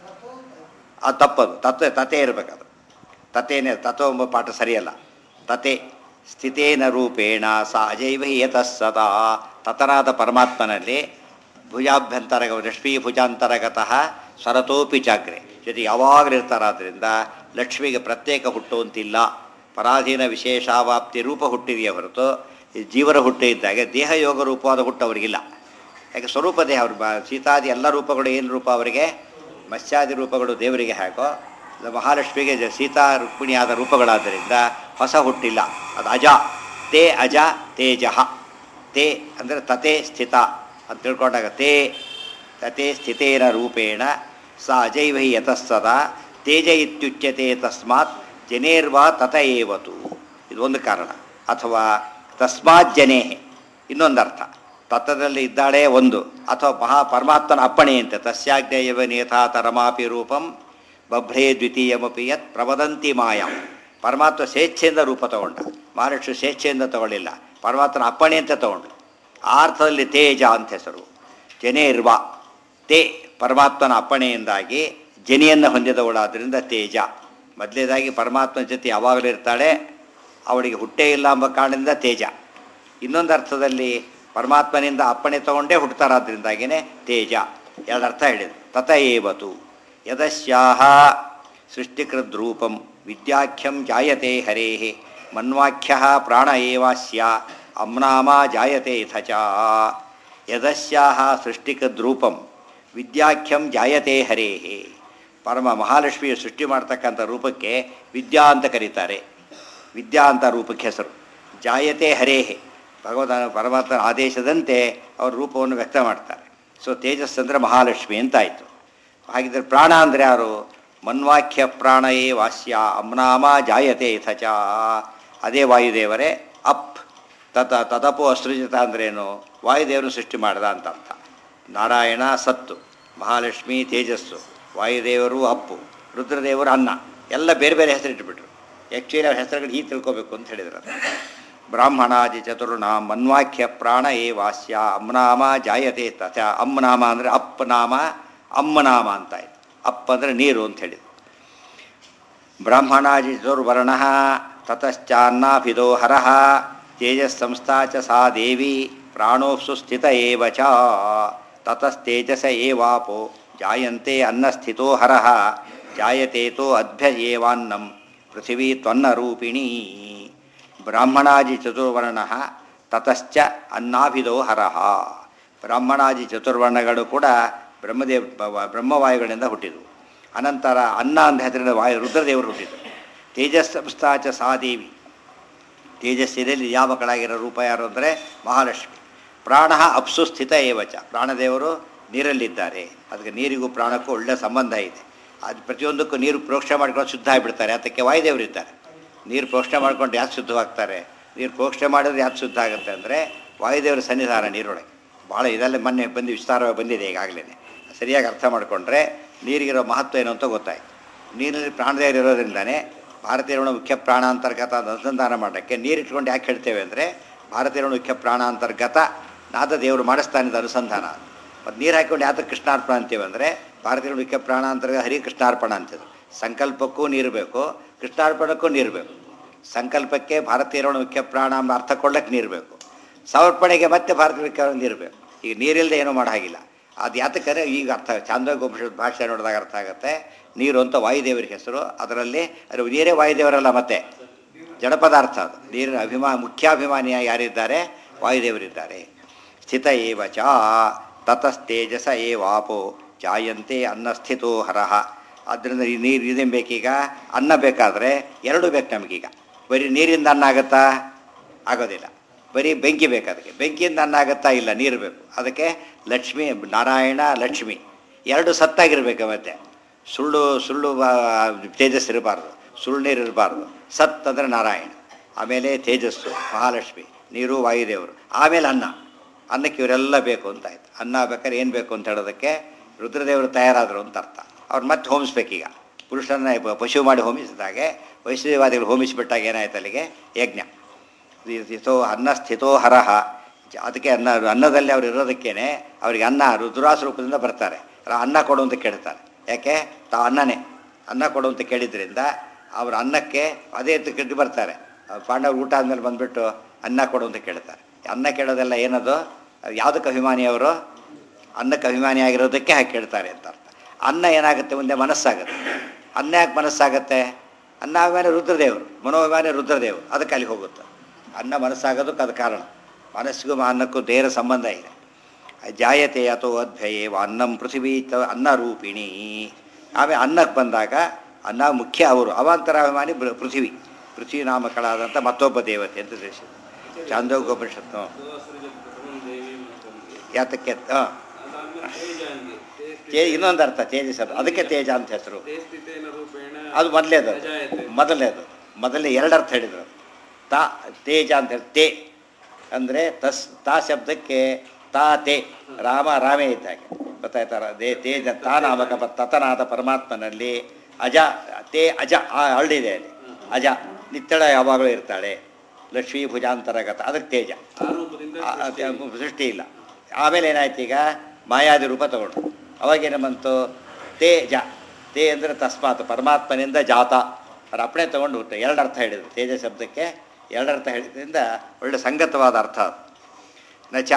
ಅದು ತಪ್ಪದು ತತ್ವ ತತೆ ಇರಬೇಕದು ತತೇನೆ ತತ್ವ ಎಂಬ ಪಾಠ ಸರಿಯಲ್ಲ ತತೆ ಸ್ಥಿತೇನ ರೂಪೇಣ ಸ ಅಜೈವ ಯತಃ ಸದಾ ತತನಾದ ಪರಮಾತ್ಮನಲ್ಲಿ ಭುಜಾಭ್ಯಂತರ ಲಕ್ಷ್ಮೀ ಭುಜಾಂತರಗತಃ ಸರತೋಪಿ ಚಾಗ್ರೆ ಜೊತೆ ಯಾವಾಗಲೂ ಇರ್ತಾರಾದ್ರಿಂದ ಲಕ್ಷ್ಮಿಗೆ ಪ್ರತ್ಯೇಕ ಹುಟ್ಟುವಂತಿಲ್ಲ ಪರಾಧೀನ ವಿಶೇಷಾವಾಪ್ತಿ ರೂಪ ಹುಟ್ಟಿದೆಯೇ ಹೊರತು ಈ ಜೀವರ ಹುಟ್ಟು ಇದ್ದಾಗ ದೇಹ ಯೋಗ ರೂಪವಾದ ಹುಟ್ಟು ಅವರಿಗಿಲ್ಲ ಯಾಕೆ ಸ್ವರೂಪ ದೇಹ ಅವ್ರು ಬ- ಸೀತಾದಿ ಎಲ್ಲ ರೂಪಗಳು ಏನು ರೂಪ ಅವರಿಗೆ ಮತ್ಸ್ಯಾದಿ ರೂಪಗಳು ದೇವರಿಗೆ ಹಾಕೋ ಅದು ಮಹಾಲಕ್ಷ್ಮಿಗೆ ಜ- ಸೀತಾ ರುಕ್ಮಿಣಿಯಾದ ರೂಪಗಳಾದ್ದರಿಂದ ಹೊಸ ಹುಟ್ಟಿಲ್ಲ ಅದು ಅಜ ತೇ ಅಜ ತೇಜಃ ತೇ ಅಂದರೆ ತತೆ ಸ್ಥಿತ ಅಂತ ತಿಳ್ಕೊಂಡಾಗ ತೇ ತತೆ ಸ್ಥಿತೇನ ರೂಪೇಣ ಸ ಅಜೈವ ಹಿ ಯತಃ ಸದಾ ತೇಜ ಇತ್ಯುಚ್ಯತೆ ತಸ್ಮಾತ್ ಜನೇರ್ವಾ ತತ ಏವತು ಇದು ಒಂದು ಕಾರಣ ಅಥವಾ ತಸ್ಮಾತ್ ಜನೇ ಇನ್ನೊಂದು ಅರ್ಥ ತತ್ವದಲ್ಲಿ ಇದ್ದಾಳೆ ಒಂದು ಅಥವಾ ಮಹಾ ಪರಮಾತ್ಮನ ಅಪ್ಪಣೆಯಂತೆ ತಸ್ಯಾಜ್ಞೇಯವ ನೇತಾತ ರಮಾಪಿ ರೂಪಂ ಬಭ್ರೇ ದ್ವಿತೀಯಮಪಿ ಯತ್ ಪ್ರವದಂತಿ ಮಾಯಾಂ ಪರಮಾತ್ಮ ಸ್ವೇಚ್ಛೆಯಿಂದ ರೂಪ ತಗೊಂಡ ಮಹಾಲಕ್ಷ್ಮಿ ಸ್ವೇಚ್ಛೆಯಿಂದ ತಗೊಳ್ಳಿಲ್ಲ ಪರಮಾತ್ಮನ ಅಪ್ಪಣೆ ಅಂತ ತಗೊಂಡು ಆ ಅರ್ಥದಲ್ಲಿ ತೇಜ ಅಂತ ಹೆಸರು ಜನೇರ್ವ ತೇ ಪರಮಾತ್ಮನ ಅಪ್ಪಣೆಯಿಂದಾಗಿ ಜನಿಯನ್ನು ಹೊಂದಿದವಳಾದ್ದರಿಂದ ತೇಜ ಮೊದಲೇದಾಗಿ ಪರಮಾತ್ಮನ ಜೊತೆ ಯಾವಾಗಲೂ ಇರ್ತಾಳೆ ಅವಳಿಗೆ ಹುಟ್ಟೇ ಇಲ್ಲ ಎಂಬ ಕಾರಣದಿಂದ ತೇಜ ಇನ್ನೊಂದು ಅರ್ಥದಲ್ಲಿ ಪರಮಾತ್ಮನಿಂದ ಅಪ್ಪಣೆ ತಗೊಂಡೇ ಹುಟ್ಟುತ್ತಾರಾದ್ರಿಂದಾಗಿಯೇ ತೇಜ ಎರಡು ಅರ್ಥ ಹೇಳಿದ್ರು ತತ ಏವತು ಯದಸ್ಯಾಹ ಸೃಷ್ಟಿಕೃದ್ರೂಪಂ ವಿದ್ಯಾಖ್ಯಂ ಜಾಯತೆ ಹರೇ ಮನ್ವಾಖ್ಯ ಪ್ರಾಣ ಏವಾಸ್ಯ ಅಮ್ನಾಮ ಜಾಯತೆ ಯಥ ಚ ಯದಸ್ಯಾಹ ಸೃಷ್ಟಿಕದ್ರೂಪಂ ವಿದ್ಯಾಖ್ಯಂ ಜಾಯತೆ ಹರೇ ಪರಮ ಮಹಾಲಕ್ಷ್ಮಿಯ ಸೃಷ್ಟಿ ಮಾಡ್ತಕ್ಕಂಥ ರೂಪಕ್ಕೆ ವಿದ್ಯಾ ಅಂತ ಕರೀತಾರೆ ವಿದ್ಯಾ ಅಂತ ರೂಪಕ್ಕೆ ಹೆಸರು ಜಾಯತೆ ಹರೇಹೆ ಭಗವತ ಪರಮಾತ್ಮನ ಆದೇಶದಂತೆ ಅವ್ರ ರೂಪವನ್ನು ವ್ಯಕ್ತ ಮಾಡ್ತಾರೆ ಸೊ ತೇಜಸ್ ಅಂದರೆ ಮಹಾಲಕ್ಷ್ಮಿ ಅಂತಾಯಿತು ಹಾಗಿದ್ರೆ ಪ್ರಾಣ ಅಂದರೆ ಯಾರು ಮನ್ವಾಖ್ಯ ಪ್ರಾಣಯೇ ವಾಸ್ಯ ಅಮ್ನಾಮ ಜಾಯತೆ ಯಥಚ ಅದೇ ವಾಯುದೇವರೇ ಅಪ್ ತತ ತದಪು ಅಸೃಜಿತ ಅಂದ್ರೇನು ವಾಯುದೇವರು ಸೃಷ್ಟಿ ಮಾಡ್ದ ಅಂತ ಅರ್ಥ ನಾರಾಯಣ ಸತ್ತು ಮಹಾಲಕ್ಷ್ಮಿ ತೇಜಸ್ಸು ವಾಯುದೇವರು ಅಪ್ಪು ರುದ್ರದೇವರು ಅನ್ನ ಎಲ್ಲ ಬೇರೆ ಬೇರೆ ಹೆಸರಿಟ್ಬಿಟ್ರು ಆ್ಯಕ್ಚುಲಿ ಅವ್ರ ಹೆಸರುಗಳು ಹೀಗೆ ತಿಳ್ಕೊಬೇಕು ಅಂತ ಹೇಳಿದ್ರು ಬ್ರಾಹ್ಮಣಾದಿ ಚತುರ್ಣ ಮನ್ವಾಖ್ಯ ಪ್ರಾಣ ಏ ವಾಸ್ಯ ಅಮ್ನಾಮ ಜಾಯತೆ ತಥ ಅಮ್ನಾಮ ಅಂದರೆ ಅಪ್ ನಾಮ ಅಮ್ಮನಾಮ ಅಂತ ಆಯ್ತು ಅಪ್ ಅಂದರೆ ನೀರು ಅಂತ ಹೇಳಿದ್ರು ಬ್ರಾಹ್ಮಣಾದಿ ಚತುರ್ವರ್ಣ ತತಶ್ಚಾನ್ನಾಭಿದೋ ಹರಃ ತೇಜಸ್ಸಂಸ್ಥಾ ಚ ಸಾ ದೇವಿ ಪ್ರಾಣೋಪ್ಸು ಸ್ಥಿತ ಏವ ಚ ತತಸ್ತೇಜಸ ಏವಾಪೋ ಜಾಯಂತೆ ಅನ್ನಸ್ಥಿತೋ ಹರಃ ಜಾಯತೇತೋ ಅದ್ಭ್ಯ ಏವಾನ್ನಂ ಪೃಥಿವೀ ತ್ವನ್ನರೂಪಿಣೀ ಬ್ರಾಹ್ಮಣಾದಿ ಚತುರ್ವರ್ಣ ತತಶ್ಚ ಅನ್ನಾಭಿದೋ ಹರಃ ಬ್ರಾಹ್ಮಣಾದಿ ಚತುರ್ವರ್ಣಗಳು ಕೂಡ ಬ್ರಹ್ಮದೇವ್ ಬ- ಬ್ರಹ್ಮವಾಯುಗಳಿಂದ ಹುಟ್ಟಿದವು ಅನಂತರ ಅನ್ನ ಅಂತ ಹೆಸರಿನ ವಾಯು ರುದ್ರದೇವರು ಹುಟ್ಟಿದರು ತೇಜಸ್ಸಂಸ್ಥಾ ಚ ಸಾ ದೇವಿ ತೇಜಸ್ಸಿನಲ್ಲಿ ನಿಯಾಮಕಳಾಗಿರೋ ರೂಪ ಯಾರು ಅಂದರೆ ಮಹಾಲಕ್ಷ್ಮಿ ಪ್ರಾಣ ಅಪ್ಸು ಸ್ಥಿತ ಏವಚ ಪ್ರಾಣದೇವರು ನೀರಲ್ಲಿದ್ದಾರೆ ಅದಕ್ಕೆ ನೀರಿಗೂ ಪ್ರಾಣಕ್ಕೂ ಒಳ್ಳೆಯ ಸಂಬಂಧ ಇದೆ ಅದು ಪ್ರತಿಯೊಂದಕ್ಕೂ ನೀರು ಪ್ರೋಕ್ಷಣೆ ಮಾಡ್ಕೊಂಡು ಶುದ್ಧ ಆಗಿಬಿಡ್ತಾರೆ ಅದಕ್ಕೆ ವಾಯುದೇವರು ಇದ್ದಾರೆ ನೀರು ಪ್ರೋಕ್ಷಣೆ ಮಾಡ್ಕೊಂಡು ಯಾಕೆ ಶುದ್ಧವಾಗ್ತಾರೆ ನೀರು ಪ್ರೋಕ್ಷಣೆ ಮಾಡಿದ್ರೆ ಯಾಕೆ ಶುದ್ಧ ಆಗುತ್ತೆ ಅಂದರೆ ವಾಯುದೇವರ ಸನ್ನಿಧಾನ ನೀರೊಳಗೆ ಭಾಳ ಇದೆಲ್ಲ ಮೊನ್ನೆ ಬಂದು ವಿಸ್ತಾರವಾಗಿ ಬಂದಿದೆ ಈಗಾಗಲೇ ಸರಿಯಾಗಿ ಅರ್ಥ ಮಾಡಿಕೊಂಡ್ರೆ ನೀರಿಗಿರೋ ಮಹತ್ವ ಏನು ಅಂತ ಗೊತ್ತಾಯ್ತು ನೀರಿನಲ್ಲಿ ಪ್ರಾಣದೇವರು ಇರೋದ್ರಿಂದನೇ ಭಾರತೀಯರಣ ಮುಖ್ಯ ಪ್ರಾಣಾಂತರ್ಗತ ಅಂತ ಅನುಸಂಧಾನ ಮಾಡೋಕ್ಕೆ ನೀರಿಟ್ಕೊಂಡು ಯಾಕೆ ಹೇಳ್ತೇವೆ ಅಂದರೆ ಭಾರತೀಯರಣ ಮುಖ್ಯ ಪ್ರಾಣಾಂತರ್ಗತ ನಾದ ದೇವರು ಮಾಡಿಸ್ತಾನಿದ ಅನುಸಂಧಾನ ಮತ್ತು ನೀರು ಹಾಕ್ಕೊಂಡು ಯಾತಕ್ಕೆ ಕೃಷ್ಣಾರ್ಪಣ ಅಂತೀವಿ ಅಂದರೆ ಭಾರತೀಯ ಮುಖ್ಯ ಪ್ರಾಣಾಂತರ್ಗತ ಹರಿ ಕೃಷ್ಣಾರ್ಪಣ ಅಂತಿದ್ರು ಸಂಕಲ್ಪಕ್ಕೂ ನೀರು ಬೇಕು ಕೃಷ್ಣಾರ್ಪಣಕ್ಕೂ ನೀರು ಬೇಕು ಸಂಕಲ್ಪಕ್ಕೆ ಭಾರತೀಯರಣ ಮುಖ್ಯ ಪ್ರಾಣ ಎಂಬ ಅರ್ಥ ಕೊಳ್ಳಕ್ಕೆ ನೀರು ಬೇಕು ಸಮರ್ಪಣೆಗೆ ಮತ್ತೆ ಭಾರತೀಯ ಮುಖ್ಯ ನೀರು ಬೇಕು ಈಗ ನೀರಿಲ್ಲದೆ ಏನೂ ಮಾಡೋ ಹಾಗಿಲ್ಲ ಅದು ಯಾತಕ್ಕಂದರೆ ಈಗ ಅರ್ಥ ಚಾಂದೋಗೋಪನಿಷತ್ ಭಾಷೆ ನೋಡಿದಾಗ ಅರ್ಥ ಆಗುತ್ತೆ ನೀರು ಅಂತ ವಾಯುದೇವರ ಹೆಸರು ಅದರಲ್ಲಿ ಅದು ನೀರೇ ವಾಯುದೇವರಲ್ಲ ಮತ್ತೆ ಜಡ ಪದಾರ್ಥ ಅದು ನೀರಿನ ಅಭಿಮಾ ಮುಖ್ಯಾಭಿಮಾನಿಯಾಗಿ ಯಾರಿದ್ದಾರೆ ವಾಯುದೇವರಿದ್ದಾರೆ ಸ್ಥಿತ ಏವ ಚ ತತಸ್ತೇಜಸ ಏವಾಪೋ ಜಾಯಂತೆ ಅನ್ನಸ್ಥಿತೋ ಹರಹ ಆದ್ದರಿಂದ ಈ ನೀರು ಇದೇನು ಬೇಕೀಗ ಅನ್ನ ಬೇಕಾದರೆ ಎರಡು ಬೇಕು ನಮಗೀಗ ಬರೀ ನೀರಿಂದ ಅನ್ನ ಆಗುತ್ತಾ ಆಗೋದಿಲ್ಲ ಬರೀ ಬೆಂಕಿ ಬೇಕು ಅದಕ್ಕೆ ಬೆಂಕಿಯಿಂದ ಅನ್ನ ಆಗುತ್ತಾ ಇಲ್ಲ ನೀರು ಬೇಕು ಅದಕ್ಕೆ ಲಕ್ಷ್ಮಿ ನಾರಾಯಣ ಲಕ್ಷ್ಮಿ ಎರಡು ಸತ್ತಾಗಿರ್ಬೇಕು ಮತ್ತೆ ಸುಳ್ಳು ಸುಳ್ಳು ಆ, ತೇಜಸ್ ಇರಬಾರ್ದು ಸುಳ್ಳು ನೀರು ಇರಬಾರ್ದು ಸತ್ ಅಂದರೆ ನಾರಾಯಣ ಆಮೇಲೆ ತೇಜಸ್ಸು ಮಹಾಲಕ್ಷ್ಮಿ ನೀರು ವಾಯುದೇವರು ಆಮೇಲೆ ಅನ್ನ ಅನ್ನಕ್ಕೆ ಇವರೆಲ್ಲ ಬೇಕು ಅಂತ ಆಯ್ತು ಅನ್ನ ಬೇಕಾದ್ರೆ ಏನು ಬೇಕು ಅಂತ ಹೇಳೋದಕ್ಕೆ ರುದ್ರದೇವರು ತಯಾರಾದರು ಅಂತ ಅರ್ಥ ಅವ್ರು ಮತ್ತೆ ಹೋಮಿಸ್ಬೇಕೀಗ ಪುರುಷನ ಪ- ಪಶು ಮಾಡಿ ಹೋಮಿಸಿದಾಗೆ ವೈಷ್ಣವಾದಿಗಳು ಹೋಮಿಸಿಬಿಟ್ಟಾಗ ಏನಾಯ್ತು ಅಲ್ಲಿಗೆ ಯಜ್ಞ ಸ್ಥಿತೋ ಅನ್ನ ಸ್ಥಿತೋ ಹರಹ ಜ- ಅದಕ್ಕೆ ಅನ್ನ ಅನ್ನದಲ್ಲಿ ಅವ್ರು ಇರೋದಕ್ಕೇನೆ ಅವರಿಗೆ ಅನ್ನ ರುದ್ರಾಸ ರೂಪದಿಂದ ಬರ್ತಾರೆ ಅಲ್ಲ ಅನ್ನ ಕೊಡು ಅಂತ ಕೇಳ್ತಾರೆ ಯಾಕೆ ತಾವು ಅನ್ನನೇ ಅನ್ನ ಕೊಡು ಅಂತ ಕೇಳಿದ್ರಿಂದ ಅವ್ರ ಅನ್ನಕ್ಕೆ ಅದೇ ಕೆಟ್ಟು ಬರ್ತಾರೆ ಅವ್ರು ಪಾಂಡವರು ಊಟ ಆದಮೇಲೆ ಬಂದುಬಿಟ್ಟು ಅನ್ನ ಕೊಡು ಅಂತ ಕೇಳ್ತಾರೆ ಅನ್ನ ಕೇಳೋದೆಲ್ಲ ಏನದು ಅದು ಯಾವುದಕ್ಕೆ ಅಭಿಮಾನಿ ಅವರು ಅನ್ನಕ್ಕೆ ಅಭಿಮಾನಿ ಆಗಿರೋದಕ್ಕೆ ಹಾಗೆ ಕೇಳ್ತಾರೆ ಅಂತ ಅರ್ಥ ಅನ್ನ ಏನಾಗುತ್ತೆ ಮುಂದೆ ಮನಸ್ಸಾಗುತ್ತೆ ಅನ್ನ ಯಾಕೆ ಮನಸ್ಸಾಗತ್ತೆ ಅನ್ನ ಆಮೇಲೆ ರುದ್ರದೇವರು ಮನೋಭಿಮಾನಿ ರುದ್ರದೇವರು ಅದಕ್ಕೆ ಅಲ್ಲಿ ಹೋಗುತ್ತೆ ಅನ್ನ ಮನಸ್ಸಾಗೋದಕ್ಕೆ ಅದು ಕಾರಣ ಮನಸ್ಸಿಗೂ ಅನ್ನಕ್ಕೂ ನೇರ ಸಂಬಂಧ ಇದೆ ಜಾಯತೆ ಅಥೋ ಅಧ್ವಯೇ ಅನ್ನಂ ಪೃಥ್ವೀ ತ ಅನ್ನ ರೂಪಿಣಿ ಆಮೇಲೆ ಅನ್ನಕ್ಕೆ ಬಂದಾಗ ಅನ್ನ ಮುಖ್ಯ ಅವರು ಅವಾಂತರಾಭಿಮಾನಿ ಬೃ- ಪೃಥ್ವಿ ಪೃಥ್ವಿ ನಾಮಕಳಾದಂಥ ಮತ್ತೊಬ್ಬ ದೇವತೆ ಅಂತ ತಿಳಿಸಿದೆ ಚಾಂದೋಗೋಪನಿಷತ್ತು ದೇವಿ ಮತ್ತು ಯಾತಕ್ಕೆ ಹಾಂ ಅದಾದ್ಮೇಲೆ ತೇಜ ಅಂಗಿ ತೇ ಇನ್ನೊಂದು ಅರ್ಥ ತೇಜಸ್ ಅದು ಅದಕ್ಕೆ ತೇಜ ಅಂತ ಹೆಸರು ತೇಸ್ತಿತೇನ ರೂಪೇಣ ಅದು ಮೊದಲೇದು ಅಜಾಯತೆ ಮೊದಲನೇದು ಮೊದಲನೇ ಎರಡು ಅರ್ಥ ಹೇಳಿದರು ತಾ ತೇಜ ಅಂತ ಹೇಳಿ ತೇ ಅಂದರೆ ತಸ್ ತಾ ಶಬ್ದಕ್ಕೆ ತಾ ತೇ ರಾಮ ರಾಮೇ ಇದ್ದಾಗೆ ಗೊತ್ತಾಯ್ತಾರ ದೇ ತೇಜ ತಾ ನಾಮಕ ಪ- ತತನಾದ ಪರಮಾತ್ಮನಲ್ಲಿ ಅಜ ತೇ ಅಜ ಆ ಹಳ್ಳಿದೆ ಅಲ್ಲಿ ಅಜ ನಿತ್ತಳ ಯಾವಾಗಲೂ ಇರ್ತಾಳೆ ಲಕ್ಷ್ಮೀ ಭುಜಾಂತರಗತ ಅದಕ್ಕೆ ತೇಜ ಆ ರೂಪದಿಂದ ಆ- ಆ ತೆ- ಸೃಷ್ಟಿ ಇಲ್ಲ ಆಮೇಲೆ ಏನಾಯ್ತು ಈಗ ಮಾಯಾದಿ ರೂಪ ತಗೊಂಡು ಅವಾಗೇನು ಬಂತು ತೇಜ ತೇ ಅಂದರೆ ತಸ್ಮಾತ್ ಪರಮಾತ್ಮನಿಂದ ಜಾತ ಅವ್ರ ಅಪ್ಪಣೆ ತಗೊಂಡು ಹುಟ್ಟು ಎರಡು ಅರ್ಥ ಹೇಳಿದ್ರು ತೇಜ ಶಬ್ದಕ್ಕೆ ಎರಡು ಅರ್ಥ ಹೇಳಿದ್ರಿಂದ ಒಳ್ಳೆ ಸಂಗತವಾದ ಅರ್ಥ ಅದು ನಚ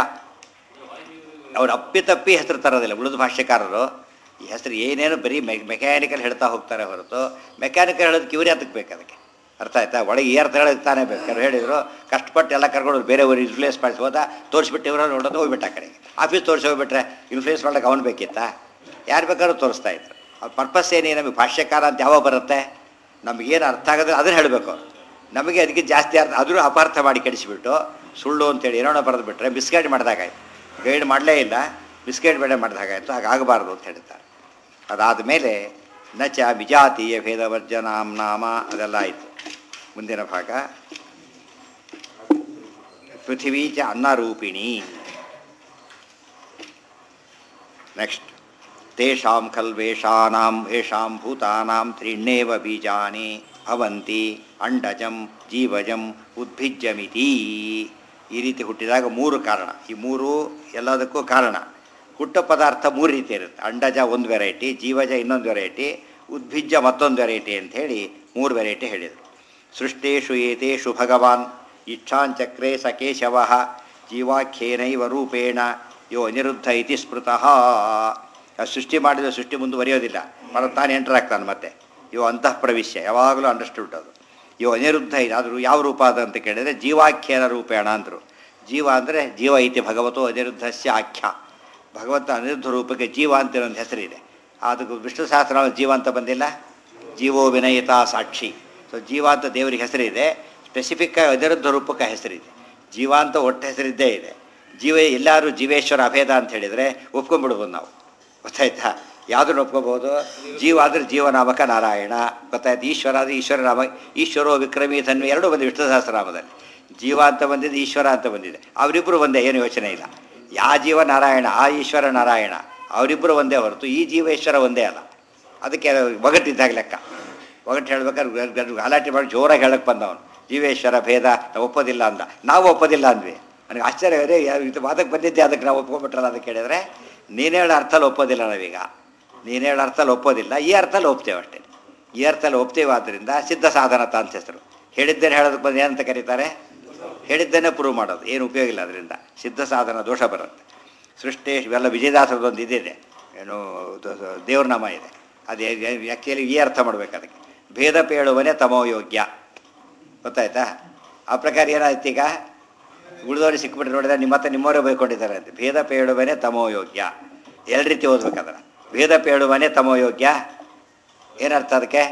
ಅವ್ರು ಅಪ್ಪಿತಪ್ಪಿ ಹೆಸರು ತರೋದಿಲ್ಲ ಉಳಿದ ಭಾಷ್ಯಕಾರರು ಈ ಹೆಸರು ಏನೇನು ಬರೀ ಮೆ ಮೆಕ್ಯಾನಿಕಲ್ ಹೇಳ್ತಾ ಹೋಗ್ತಾರೆ ಹೊರತು ಮೆಕ್ಯಾನಿಕಲ್ ಹೇಳೋದಕ್ಕೆ ಇವರೇ ಅದಕ್ಕೆ ಬೇಕು ಅದಕ್ಕೆ ಅರ್ಥ ಆಯ್ತಾ ಒಳಗೆ ಈ ಅರ್ಥ ಹೇಳೋದಕ್ಕೆ ತಾನೇ ಬೇಕು ಯಾರು ಹೇಳಿದ್ರು ಕಷ್ಟಪಟ್ಟು ಎಲ್ಲ ಕರ್ಕೊಂಡು ಬೇರೆ ಊರು ಇನ್ಫ್ಲೂಯೆನ್ಸ್ ಮಾಡಿಸಿ ಹೋದ ತೋರಿಸ್ಬಿಟ್ಟು ಇವರು ನೋಡೋದು ಹೋಗ್ಬಿಟ್ಟು ಆ ಕಡೆಗೆ ಆಫೀಸ್ ತೋರಿಸಿ ಹೋಗ್ಬಿಟ್ರೆ ಇನ್ಫ್ಲೂಯೆನ್ಸ್ ಮಾಡೋಕೆ ಅವ್ನು ಬೇಕಿತ್ತಾ ಯಾರು ಬೇಕಾದ್ರೂ ತೋರಿಸ್ತಾ ಇದ್ರು ಅವ್ರ ಪರ್ಪಸ್ ಏನೇ ನಮಗೆ ಭಾಷ್ಯಕಾರ ಅಂತ ಯಾವಾಗ ಬರುತ್ತೆ ನಮಗೇನು ಅರ್ಥ ಆಗೋದ್ರೆ ಅದನ್ನು ಹೇಳಬೇಕು ಅವ್ರು ನಮಗೆ ಅದಕ್ಕೆ ಜಾಸ್ತಿ ಅರ್ಥ ಆದರೂ ಅಪಾರ್ಥ ಮಾಡಿ ಕೆಡಿಸಿಬಿಟ್ಟು ಸುಳ್ಳು ಅಂತೇಳಿ ಏನೋ ಬರೆದು ಬಿಟ್ರೆ ಬಿಸ್ಕೆಟ್ ಮಾಡಿದಾಗಾಯ್ತು ಗೈಡ್ ಮಾಡಲೇ ಇಲ್ಲ ಬಿಸ್ಕೆಟ್ ಬೇಡ ಮಾಡಿದಾಗಾಯ್ತು ಹಾಗಾಗಬಾರ್ದು ಅಂತ ಹೇಳ್ತಾರೆ ಅದಾದ ಮೇಲೆ ನಚ ವಿಜಾತೀಯ ಭೇದವರ್ಜನಾಂ ನಾಮ ಅದೆಲ್ಲ ಆಯಿತು ಮುಂದಿನ ಭಾಗ ಪೃಥಿವೀ ಚ ಅನ್ನರೂಪಿಣಿ ನೆಕ್ಸ್ಟ್ ತೇಷಾಂ ಖಲ್ವೇಷಾನಾಂ ಯೇಷಾಂ ಭೂತಾನಾಂ ತ್ರೀಣ್ಯೇವ ಬೀಜಾನಿ ಅವಂತಿ ಅಂಡಜಂ ಜೀವಜಂ ಉದ್ಭಿಜ್ಯಮಿತಿ ಈ ರೀತಿ ಹುಟ್ಟಿದಾಗ ಮೂರು ಕಾರಣ ಈ ಮೂರು ಎಲ್ಲದಕ್ಕೂ ಕಾರಣ ಹುಟ್ಟೋ ಪದಾರ್ಥ ಮೂರು ರೀತಿ ಇರುತ್ತೆ ಅಂಡಜ ಒಂದು ವೆರೈಟಿ ಜೀವಜ ಇನ್ನೊಂದು ವೆರೈಟಿ ಉದ್ಭಿಜ್ಯ ಮತ್ತೊಂದು ವೆರೈಟಿ ಅಂಥೇಳಿ ಮೂರು ವೆರೈಟಿ ಹೇಳಿದರು ಸೃಷ್ಟೇಶು ಏತೇಷು ಭಗವಾನ್ ಇಚ್ಛಾಂಚಕ್ರೇ ಸ ಕೇಶವ ಜೀವಾಖ್ಯೇನೈವ ರೂಪೇಣ ಯೋ ಅನಿರುದ್ಧ ಇತಿ ಸ್ಮೃತಃ ಆ ಸೃಷ್ಟಿ ಮಾಡಿದ ಸೃಷ್ಟಿ ಮುಂದುವರಿಯೋದಿಲ್ಲ ಮರ ತಾನು ಎಂಟರ್ ಆಗ್ತಾನೆ ಮತ್ತೆ ಇವು ಅಂತಃ ಪ್ರವಿಶ್ಯ ಯಾವಾಗಲೂ ಅಂಡರ್ಸ್ಟುಡ್ ಅದು ಇವು ಅನಿರುದ್ಧ ಇದೆ ಆದರೂ ಯಾವ ರೂಪ ಅದು ಅಂತ ಕೇಳಿದರೆ ಜೀವಾಖ್ಯಾನ ರೂಪೇಣ ಅಂದರು ಜೀವ ಅಂದರೆ ಜೀವ ಐತಿ ಭಗವತೋ ಅನಿರುದ್ಧಸ್ಯ ಆಖ್ಯ ಭಗವಂತ ಅನಿರುದ್ಧ ರೂಪಕ್ಕೆ ಜೀವ ಅಂತ ಒಂದು ಹೆಸರಿದೆ ಅದಕ್ಕೆ ವಿಷ್ಣು ಸಹಸ್ರ ಜೀವ ಅಂತ ಬಂದಿಲ್ಲ ಜೀವೋ ವಿನಯಿತ ಸಾಕ್ಷಿ ಸೊ ಜೀವ ಅಂತ ದೇವರಿಗೆ ಹೆಸರಿದೆ ಸ್ಪೆಸಿಫಿಕ್ ಅನಿರುದ್ಧ ರೂಪಕ್ಕೆ ಹೆಸರಿದೆ ಜೀವ ಅಂತ ಒಟ್ಟು ಹೆಸರಿದ್ದೇ ಇದೆ ಜೀವ ಎಲ್ಲರೂ ಜೀವೇಶ್ವರ ಅಭೇದ ಅಂತ ಹೇಳಿದರೆ ಒಪ್ಕೊಂಡ್ಬಿಡ್ಬೋದು ನಾವು ಗೊತ್ತಾಯ್ತಾ ಯಾವುದನ್ನು ಒಪ್ಕೋಬೋದು ಜೀವ ಆದರೆ ಜೀವನಾಮಕ ನಾರಾಯಣ ಗೊತ್ತಾಯ್ತು ಈಶ್ವರ ಆದರೆ ಈಶ್ವರ ನಾಮ ಈಶ್ವರೋ ವಿಕ್ರಮಿ ಧನ್ವಿ ಎರಡೂ ಬಂದಿದೆ ವಿಷ್ಣು ಸಹಸ್ರನಾಮದಲ್ಲಿ ಜೀವ ಅಂತ ಬಂದಿದೆ ಈಶ್ವರ ಅಂತ ಬಂದಿದೆ ಅವರಿಬ್ಬರು ಒಂದೇ ಏನು ಯೋಚನೆ ಇಲ್ಲ ಯಾ ಜೀವ ನಾರಾಯಣ ಆ ಈಶ್ವರ ನಾರಾಯಣ ಅವರಿಬ್ಬರು ಒಂದೇ ಹೊರತು ಈ ಜೀವ ಈಶ್ವರ ಒಂದೇ ಅಲ್ಲ ಅದಕ್ಕೆ ಒಗಟ್ಟಿದ್ದಾಗ ಲೆಕ್ಕ ಒಗಟ್ಟು ಹೇಳ್ಬೇಕಾದ್ರೆ ಗರ್- ಗರ್- ಗಲಾಟೆ ಮಾಡಿ ಜೋರಾಗಿ ಹೇಳಕ್ಕೆ ಬಂದವನು ಜೀವೇಶ್ವರ ಭೇದ ನಾವು ಒಪ್ಪೋದಿಲ್ಲ ಅಂದ ನಾವು ಒಪ್ಪೋದಿಲ್ಲ ಅಂದ್ವಿ ನನಗೆ ಆಶ್ಚರ್ಯ ಇದೆ ಯಾ- ಇದು ವಾದಕ್ಕೆ ಬಂದಿದ್ದೆ ಅದಕ್ಕೆ ನಾವು ಒಪ್ಕೊಂಡ್ಬಿಟ್ರಲ್ಲ ಅಂತ ಕೇಳಿದ್ರೆ ನೀನು ಹೇಳೋ ಅರ್ಥಲ್ಲಿ ಒಪ್ಪೋದಿಲ್ಲ ನಾವೀಗ ನೀನು ಹೇಳೋ ಅರ್ಥಲ್ಲಿ ಒಪ್ಪೋದಿಲ್ಲ ಈ ಅರ್ಥಲ್ಲಿ ಒಪ್ತೇವೆ ಅಷ್ಟೇ ಈ ಅರ್ಥದಲ್ಲಿ ಒಪ್ತೇವೆ ಆದ್ದರಿಂದ ಸಿದ್ಧ ಸಾಧನತ ಅಂತ ಹೆಸರು ಹೇಳಿದ್ದೇನೆ ಹೇಳೋದಕ್ಕೆ ಬಂದು ಏನಂತ ಕರೀತಾರೆ ಹೇಳಿದ್ದೇನೆ ಪ್ರೂವ್ ಮಾಡೋದು ಏನು ಉಪಯೋಗ ಇಲ್ಲ ಅದರಿಂದ ಸಿದ್ಧ ಸಾಧನ ದೋಷ ಬರುತ್ತೆ ಸೃಷ್ಟಿ ಇವೆಲ್ಲ ವಿಜಯದಾಸರದೊಂದು ಇದಿದೆ ಏನು ದ- ದ- ದೇವ್ರ ನಾಮ ಇದೆ ಅದು ಆ್ಯಕ್ಚುಲಿ ಈ ಅರ್ಥ ಮಾಡ್ಬೇಕು ಅದಕ್ಕೆ ಭೇದ ಪೇಳುವನೇ ತಮೋ ಯೋಗ್ಯ ಗೊತ್ತಾಯ್ತಾ ಆ ಪ್ರಕಾರ ಏನಾಯ್ತು ಈಗ ಉಳಿದವ್ರಿಗೆ ಸಿಕ್ಬಿಟ್ರೆ ನೋಡಿದ್ರೆ ನಿಮ್ಮ ಹತ್ರ ನಿಮ್ಮವರೇ ಬೈಕೊಂಡಿದ್ದಾರೆ ಅಂತ ಭೇದ ಪೇಳುವನೇ ತಮೋ ಯೋಗ್ಯ ಎರಡು ರೀತಿ ಓದ್ಬೇಕಂದ್ರೆ ಭೇದ ಪೇಳುವನೇ ತಮೋ ಯೋಗ್ಯ ಏನರ್ಥ ಅದಕ್ಕೆ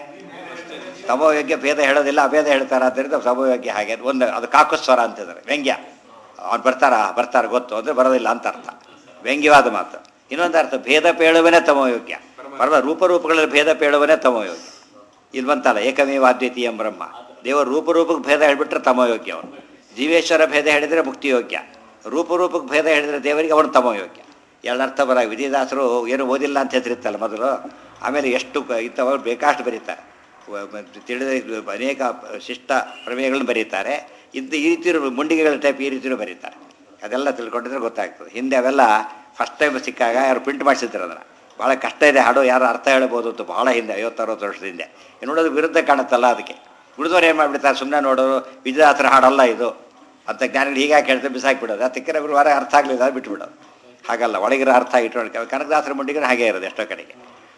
ತಮೋ ಯೋಗ್ಯ ಭೇದ ಹೇಳೋದಿಲ್ಲ ಅಭೇದ ಹೇಳ್ತಾರೆ ಆದ್ದರಿಂದ ತಮೋ ಯೋಗ್ಯ ಹಾಗೆ ಒಂದು ಅದು ಕಾಕುಸ್ವರ ಅಂತಿದ್ದಾರೆ ವ್ಯಂಗ್ಯ ಅವ್ನು ಬರ್ತಾರ ಬರ್ತಾರೆ ಗೊತ್ತು ಅಂದರೆ ಬರೋದಿಲ್ಲ ಅಂತ ಅರ್ಥ ವ್ಯಂಗ್ಯವಾದ ಮಾತು ಇನ್ನೊಂದು ಅರ್ಥ ಭೇದ ಪೇಳುವನೇ ತಮೋಯೋಗ್ಯ ಪರ್ವ ರೂಪಗಳಲ್ಲಿ ಭೇದ ಪೇಳುವನೇ ತಮೋಯೋಗ್ಯ ಇಲ್ಲಿ ಬಂತಲ್ಲ ಏಕಮೇವ ಅದ್ವಿತೀಯಂ ಬ್ರಹ್ಮ ದೇವರ ರೂಪರೂಪಕ್ಕೆ ಭೇದ ಹೇಳಿಬಿಟ್ರೆ ತಮೋಯೋಗ್ಯ ಅವನು ಜೀವೇಶ್ವರ ಭೇದ ಹೇಳಿದರೆ ಮುಕ್ತಿಯೋಗ್ಯ ರೂಪರೂಪಕ್ಕೆ ಭೇದ ಹೇಳಿದರೆ ದೇವರಿಗೆ ಅವನು ತಮೋಯೋಗ್ಯ ಎರಡು ಅರ್ಥ ಬರ ವಿಧಿದಾಸರು ಏನು ಓದಿಲ್ಲ ಅಂತ ಹೆಸರಿತ್ತಲ್ಲ ಮೊದಲು ಆಮೇಲೆ ಎಷ್ಟು ಕ- ಇಂಥವ್ರು ಬೇಕಾಷ್ಟು ಬರೀತಾರೆ ವ- ಮ- ತಿಳಿದ ಅನೇಕ ಶಿಷ್ಟ ಪ್ರಮೇಯಗಳನ್ನು ಬರೀತಾರೆ ಇಂಥ ಈ ರೀತಿ ಮುಂಡಿಗೆಗಳ ಟೈಪ್ ಈ ರೀತಿಯೂ ಬರೀತಾರೆ ಅದೆಲ್ಲ ತಿಳ್ಕೊಂಡಿದ್ರೆ ಗೊತ್ತಾಗ್ತದೆ ಹಿಂದೆ ಅವೆಲ್ಲ ಫಸ್ಟ್ ಟೈಮ್ ಸಿಕ್ಕಾಗ ಯಾರು ಪ್ರಿಂಟ್ ಮಾಡಿಸಿದ್ರು ಅದನ್ನು ಭಾಳ ಕಷ್ಟ ಇದೆ ಹಾಡು ಯಾರು ಅರ್ಥ ಹೇಳ್ಬೋದು ಅಂತ ಭಾಳ ಹಿಂದೆ ಐವತ್ತರವತ್ತು ವರ್ಷದ ಹಿಂದೆ ಇನ್ನು ನೋಡೋದು ವಿರುದ್ಧ ಕಾಣುತ್ತಲ್ಲ ಅದಕ್ಕೆ ಉಳಿದವ್ರು ಏನು ಮಾಡಿಬಿಡ್ತಾರೆ ಸುಮ್ಮನೆ ನೋಡೋರು ವಿಜಯದಾಸರ ಹಾಡಲ್ಲ ಇದು ಅಂತ ಜ್ಞಾನಿಗಳು ಹೀಗಾಗಿ ಕೇಳ್ತಾರೆ ಬಿಸಾಕಿಬಿಡೋದು ಅದಕ್ಕೆ ಅವರು ಹೊರ ಅರ್ಥ ಆಗಲಿಲ್ಲ ಅದು ಬಿಟ್ಬಿಡೋದು ಹಾಗಲ್ಲ ಒಳಗಿರೋ ಅರ್ಥ ಇಟ್ಕೊಂಡು ಕನಕದಾಸರ ಮುಂಡಿಗೆ ಹಾಗೆ ಇರೋದು ಎಷ್ಟೋ ಕಡೆಗೆ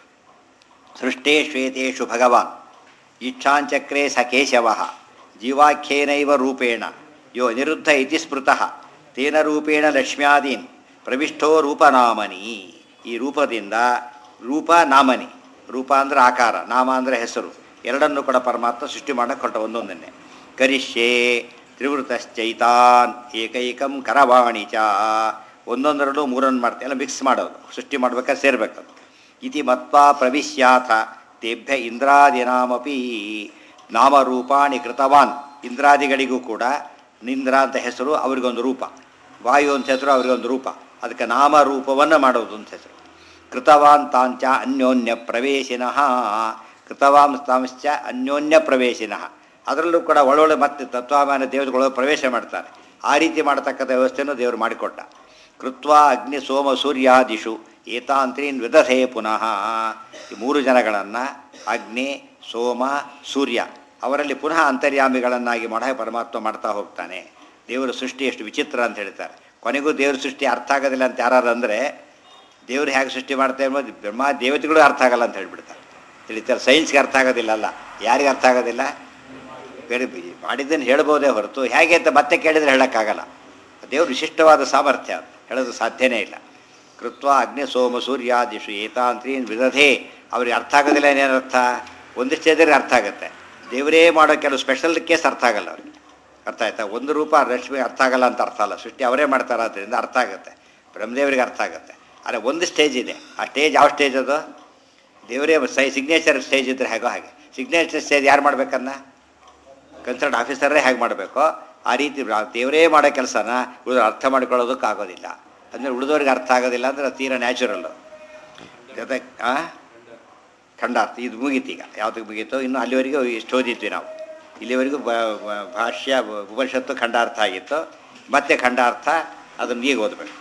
ಸೃಷ್ಟೇ ಶ್ವೇತೇಶು ಭಗವಾನ್ ಇಚ್ಛಾಂಚಕ್ರೇ ಸ ಕೇಶವ ಜೀವಾಖ್ಯೇನೈವ ರೂಪೇಣ ಯೋ ನಿರುದ್ಧ ಇತಿ ಸ್ಮೃತಃ ತೇನ ರೂಪೇಣ ಲಕ್ಷ್ಮ್ಯಾದೀನ್ ಪ್ರವಿಷ್ಟೋ ರೂಪನಾಮನಿ ಈ ರೂಪದಿಂದ ರೂಪ ನಾಮನಿ ರೂಪ ಅಂದರೆ ಆಕಾರ ನಾಮ ಅಂದರೆ ಹೆಸರು ಎರಡನ್ನೂ ಕೂಡ ಪರಮಾತ್ಮ ಸೃಷ್ಟಿ ಮಾಡಕ್ಕೆ ಕೊಟ್ಟ ಒಂದೊಂದನ್ನೇ ಕರಿಷ್ಯೇ ತ್ರಿವೃತಶ್ಚೈತಾನ್ ಏಕೈಕಂ ಕರವಾಣಿ ಚ ಒಂದೊಂದರಲ್ಲೂ ಮೂರನ್ನು ಮಾಡ್ತಾರೆ ಎಲ್ಲ ಮಿಕ್ಸ್ ಮಾಡೋದು ಸೃಷ್ಟಿ ಮಾಡ್ಬೇಕಾದ್ರೆ ಸೇರ್ಬೇಕದು ಇತಿ ಮತ್ವಾ ಪ್ರವಿಶ್ಯಾಥ ತೇಭ್ಯ ಇಂದ್ರಾದಿನಾಮಪಿ ನಾಮರೂಪಾಣಿ ಕೃತವಾನ್ ಇಂದ್ರಾದಿಗಳಿಗೂ ಕೂಡ ನಿಂದ್ರ ಅಂತ ಹೆಸರು ಅವರಿಗೊಂದು ರೂಪ ವಾಯು ಅಂತ ಹೆಸರು ಅವರಿಗೊಂದು ರೂಪ ಅದಕ್ಕೆ ನಾಮರೂಪವನ್ನು ಮಾಡೋದು ಅಂತ ಹೆಸರು ಕೃತವಾನ್ ತಾಂಚ ಅನ್ಯೋನ್ಯ ಪ್ರವೇಶಿನಃ ಕೃತವಾನ್ ತಾಂಶ್ಚ ಅನ್ಯೋನ್ಯ ಪ್ರವೇಶಿನಃ ಅದರಲ್ಲೂ ಕೂಡ ಒಳೊಳ್ಳೆ ಮತ್ತೆ ತತ್ವಾಮಾನ ದೇವತೆಗಳು ಪ್ರವೇಶ ಮಾಡ್ತಾರೆ ಆ ರೀತಿ ಮಾಡತಕ್ಕಂಥ ವ್ಯವಸ್ಥೆಯನ್ನು ದೇವರು ಮಾಡಿಕೊಟ್ಟ ಕೃತ್ವ ಅಗ್ನಿ ಸೋಮ ಸೂರ್ಯಾದಿಷು ಏತಾಂತ್ರೀನ್ ವಿದಧೇ ಪುನಃ ಈ ಮೂರು ಜನಗಳನ್ನು ಅಗ್ನಿ ಸೋಮ ಸೂರ್ಯ ಅವರಲ್ಲಿ ಪುನಃ ಅಂತರ್ಯಾಮಿಗಳನ್ನಾಗಿ ಮಾಡ ಪರಮಾತ್ಮ ಮಾಡ್ತಾ ಹೋಗ್ತಾನೆ ದೇವರ ಸೃಷ್ಟಿ ಎಷ್ಟು ವಿಚಿತ್ರ ಅಂತ ಹೇಳ್ತಾರೆ ಕೊನೆಗೂ ದೇವ್ರ ಸೃಷ್ಟಿ ಅರ್ಥ ಆಗೋದಿಲ್ಲ ಅಂತ ಯಾರು ಅಂದರೆ ದೇವರು ಹೇಗೆ ಸೃಷ್ಟಿ ಮಾಡ್ತಾ ಎಂಬುದು ಬ್ರಹ್ಮ ದೇವತೆಗಳು ಅರ್ಥ ಆಗಲ್ಲ ಅಂತ ಹೇಳ್ಬಿಡ್ತಾರೆ ತಿಳಿತಾರೆ ಸೈನ್ಸ್ಗೆ ಅರ್ಥ ಆಗೋದಿಲ್ಲ ಅಲ್ಲ ಯಾರಿಗೆ ಅರ್ಥ ಆಗೋದಿಲ್ಲ ಬೇರೆ ಬಿ- ಮಾಡಿದ್ದನ್ನು ಹೇಳ್ಬೋದೇ ಹೊರತು ಹೇಗೆ ಅಂತ ಮತ್ತೆ ಕೇಳಿದರೆ ಹೇಳೋಕ್ಕಾಗಲ್ಲ ದೇವ್ರ ವಿಶಿಷ್ಟವಾದ ಸಾಮರ್ಥ್ಯ ಅದು ಹೇಳೋದು ಸಾಧ್ಯನೇ ಇಲ್ಲ ಕೃತ್ವ ಅಗ್ನಿ ಸೋಮ ಸೂರ್ಯಾದಿಷು ಏತಾಂತ್ರೀನ್ ವಿಧಧೇ ಅವ್ರಿಗೆ ಅರ್ಥ ಆಗೋದಿಲ್ಲ ಏನೇನರ್ಥ ಒಂದಿಷ್ಟು ಜನರಿಗೆ ಅರ್ಥ ಆಗುತ್ತೆ ದೇವರೇ ಮಾಡೋ ಕೆಲವು ಸ್ಪೆಷಲ್ ಕೇಸ್ ಅರ್ಥ ಆಗಲ್ಲ ಅವ್ರಿಗೆ ಅರ್ಥ ಆಯ್ತಾ ಒಂದು ರೂಪ ರಶ್ಮಿ ಅರ್ಥ ಆಗಲ್ಲ ಅಂತ ಅರ್ಥ ಅಲ್ಲ ಸೃಷ್ಟಿ ಅವರೇ ಮಾಡ್ತಾರೆ ಅದರಿಂದ ಅರ್ಥ ಆಗುತ್ತೆ ಬ್ರಹ್ಮದೇವರಿಗೆ ಅರ್ಥ ಆಗುತ್ತೆ ಆದರೆ ಒಂದು ಸ್ಟೇಜ್ ಇದೆ ಆ ಸ್ಟೇಜ್ ಯಾವ ಸ್ಟೇಜ್ ಅದು ದೇವರೇ ಸೈ ಸಿಗ್ನೇಚರ್ ಸ್ಟೇಜ್ ಇದ್ದರೆ ಹೇಗೋ ಹಾಗೆ ಸಿಗ್ನೇಚರ್ ಸ್ಟೇಜ್ ಯಾರು ಮಾಡ್ಬೇಕನ್ನ ಕನ್ಸಲ್ಟ್ ಆಫೀಸರೇ ಹೇಗೆ ಮಾಡಬೇಕೋ ಆ ರೀತಿ ರಾ- ದೇವರೇ ಮಾಡೋ ಕೆಲಸನ ಉಳಿದವ್ರು ಅರ್ಥ ಮಾಡ್ಕೊಳ್ಳೋದಕ್ಕಾಗೋದಿಲ್ಲ ಅಂದರೆ ಉಳಿದವ್ರಿಗೆ ಅರ್ಥ ಆಗೋದಿಲ್ಲ ಅಂದರೆ ಅದು ತೀರಾ ನ್ಯಾಚುರಲ್ಲು ಜೊತೆ ಆ ಖಂಡಾರ್ಥ ಇದು ಮುಗೀತೀಗ ಯಾವುದಕ್ಕೆ ಮುಗೀತೋ ಇನ್ನು ಅಲ್ಲಿವರೆಗೂ ಇಷ್ಟು ಓದಿದ್ವಿ ನಾವು ಇಲ್ಲಿವರೆಗೂ ಬ ಬ- ಭಾಷ್ಯ ಬ- ಉಪನಿಷತ್ತು ಖಂಡಾರ್ಥ ಆಗಿತ್ತು ಮತ್ತೆ ಖಂಡಾರ್ಥ ಅದನ್ನು ಈಗ ಓದಬೇಕು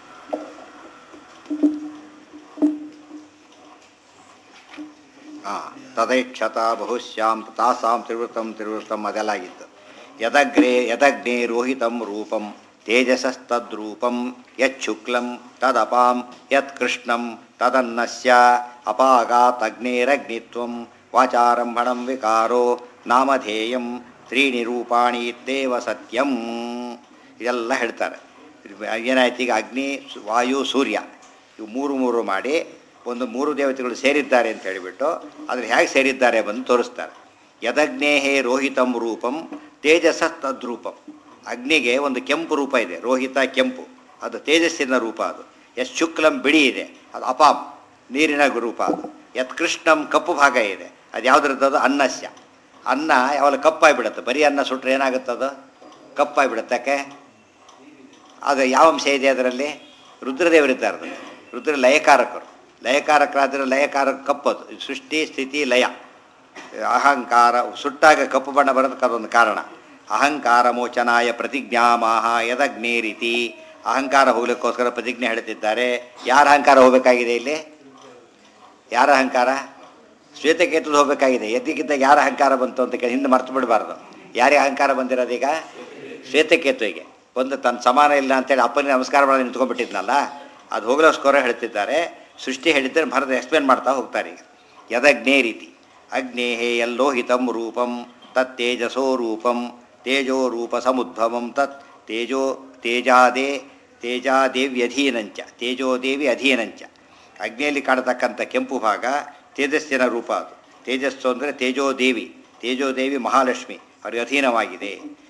ಹಾಂ ತದೈಕ್ಷತ ಬಹುಶ್ಯಾಂ ತಾಸಾಂ ತ್ರಿವೃತಂ ತ್ರಿವೃತಂ ಅದೆಲ್ಲ ಆಗಿತ್ತು ಯದಗ್ರೇ ಯದಗ್ನೇ ರೋಹಿತಂ ರೂಪಂ ತೇಜಸಸ್ತದ್ರೂಪಂ ಯಚ್ಛುಕ್ಲಂ ತದಪಾಂ ಯತ್ಕೃಷ್ಣಂ ತದನ್ನಸ್ಯ ಅಪಾಗಾತ್ ಅಗ್ನೇರಗ್ನಿತ್ವಂ ವಾಚಾರಂಭಣಂ ವಿಕಾರೋ ನಾಮಧೇಯಂ ತ್ರೀಣಿ ರೂಪಾಣಿ ಇತ್ತೇವ ಸತ್ಯಂ ಇದೆಲ್ಲ ಹೇಳ್ತಾರೆ ಏನಾಯ್ತು ಈಗ ಅಗ್ನಿ ಸು- ವಾಯು ಸೂರ್ಯ ಇವು ಮೂರು ಮೂರು ಮಾಡಿ ಒಂದು ಮೂರು ದೇವತೆಗಳು ಸೇರಿದ್ದಾರೆ ಅಂತ ಹೇಳಿಬಿಟ್ಟು ಅದ್ರ ಹೇಗೆ ಸೇರಿದ್ದಾರೆ ಬಂದು ತೋರಿಸ್ತಾರೆ ಯದಗ್ನೇಹೇ ರೋಹಿತಂ ರೂಪಂ ತೇಜಸ ತದ್ರೂಪಂ ಅಗ್ನಿಗೆ ಒಂದು ಕೆಂಪು ರೂಪ ಇದೆ ರೋಹಿತ ಕೆಂಪು ಅದು ತೇಜಸ್ಸಿನ ರೂಪ ಅದು ಎಸ್ ಶುಕ್ಲಂ ಬಿಳಿ ಇದೆ ಅದು ಅಪಾಂ ನೀರಿನ ರೂಪ ಅದು ಯತ್ ಕೃಷ್ಣಂ ಕಪ್ಪು ಭಾಗ ಇದೆ ಅದು ಯಾವುದ್ರದ್ದು ಅನ್ನಸ್ಯ ಅನ್ನ ಯಾವಾಗ ಕಪ್ಪಾಗಿಬಿಡುತ್ತೆ ಬರೀ ಅನ್ನ ಸುಟ್ಟರೆ ಏನಾಗುತ್ತದು ಕಪ್ಪಾಗಿಬಿಡುತ್ತೆ ಯಾಕೆ ಅದು ಯಾವ ಅಂಶ ಇದೆ ಅದರಲ್ಲಿ ರುದ್ರದೇವರಿದ್ದಾರೆ ಅದರಲ್ಲಿ. ರುದ್ರ ಲಯಕಾರಕರು ಲಯಕಾರಕರಾದರೆ ಲಯಕಾರಕ ಕಪ್ಪದು ಸೃಷ್ಟಿ ಸ್ಥಿತಿ ಲಯ ಅಹಂಕಾರ ಸುಟ್ಟಾಗ ಕಪ್ಪು ಬಣ್ಣ ಬರೋದಕ್ಕೆ ಅದೊಂದು ಕಾರಣ ಅಹಂಕಾರ ಮೋಚನಾಯ ಪ್ರತಿಜ್ಞಾಮಾಹ ಯದಗ್ನೇ ರೀತಿ ಅಹಂಕಾರ ಹೋಗ್ಲಿಕ್ಕೋಸ್ಕರ ಪ್ರತಿಜ್ಞೆ ಹೇಳ್ತಿದ್ದಾರೆ ಯಾರ ಅಹಂಕಾರ ಹೋಗಬೇಕಾಗಿದೆ ಇಲ್ಲಿ ಯಾರ ಅಹಂಕಾರ ಶ್ವೇತಕೇತುದು ಹೋಗಬೇಕಾಗಿದೆ ಎದ್ದಿಗಿದ್ದ ಯಾರ ಅಹಂಕಾರ ಬಂತು ಅಂತ ಕೇಳಿ ಹಿಂದೆ ಮರ್ತು ಬಿಡಬಾರ್ದು ಯಾರಿಗೆ ಅಹಂಕಾರ ಬಂದಿರೋದೀಗ ಶ್ವೇತಕೇತುವಿಗೆ ಒಂದು ತನ್ನ ಸಮಾನ ಇಲ್ಲ ಅಂತೇಳಿ ಅಪ್ಪನಿಗೆ ನಮಸ್ಕಾರ ಮಾಡಿ ನಿಂತ್ಕೊಂಡ್ಬಿಟ್ಟಿದ್ನಲ್ಲ ಅದು ಹೋಗಲೋಸ್ಕರ ಹೇಳ್ತಿದ್ದಾರೆ ಸೃಷ್ಟಿ ಹೇಳಿದ್ದರೆ ಭಾರತ ಎಕ್ಸ್ಪ್ಲೇನ್ ಮಾಡ್ತಾ ಹೋಗ್ತಾರೆ ಈಗ ಯದಗ್ನೇ ರೀತಿ ಅಗ್ನೇಹೇ ಯಲ್ಲೋಹಿತಂ ರೂಪಂ ತತ್ ತೇಜಸೋ ರೂಪಂ ತೇಜೋ ರೂಪ ಸಮುದ್ಭವಂ ತತ್ ತೇಜೋ ತೇಜಾದೇ ತೇಜಾದೇವ್ಯಧೀನಂಚ ತೇಜೋದೇವಿ ಅಧೀನಂಚ ಅಗ್ನಿಯಲ್ಲಿ ಕಾಣತಕ್ಕಂಥ ಕೆಂಪು ಭಾಗ ತೇಜಸ್ಸಿನ ರೂಪ ಅದು ತೇಜಸ್ಸು ಅಂದರೆ ತೇಜೋದೇವಿ ತೇಜೋದೇವಿ ಮಹಾಲಕ್ಷ್ಮಿ ಅವರಿಗೆ ಅಧೀನವಾಗಿದೆ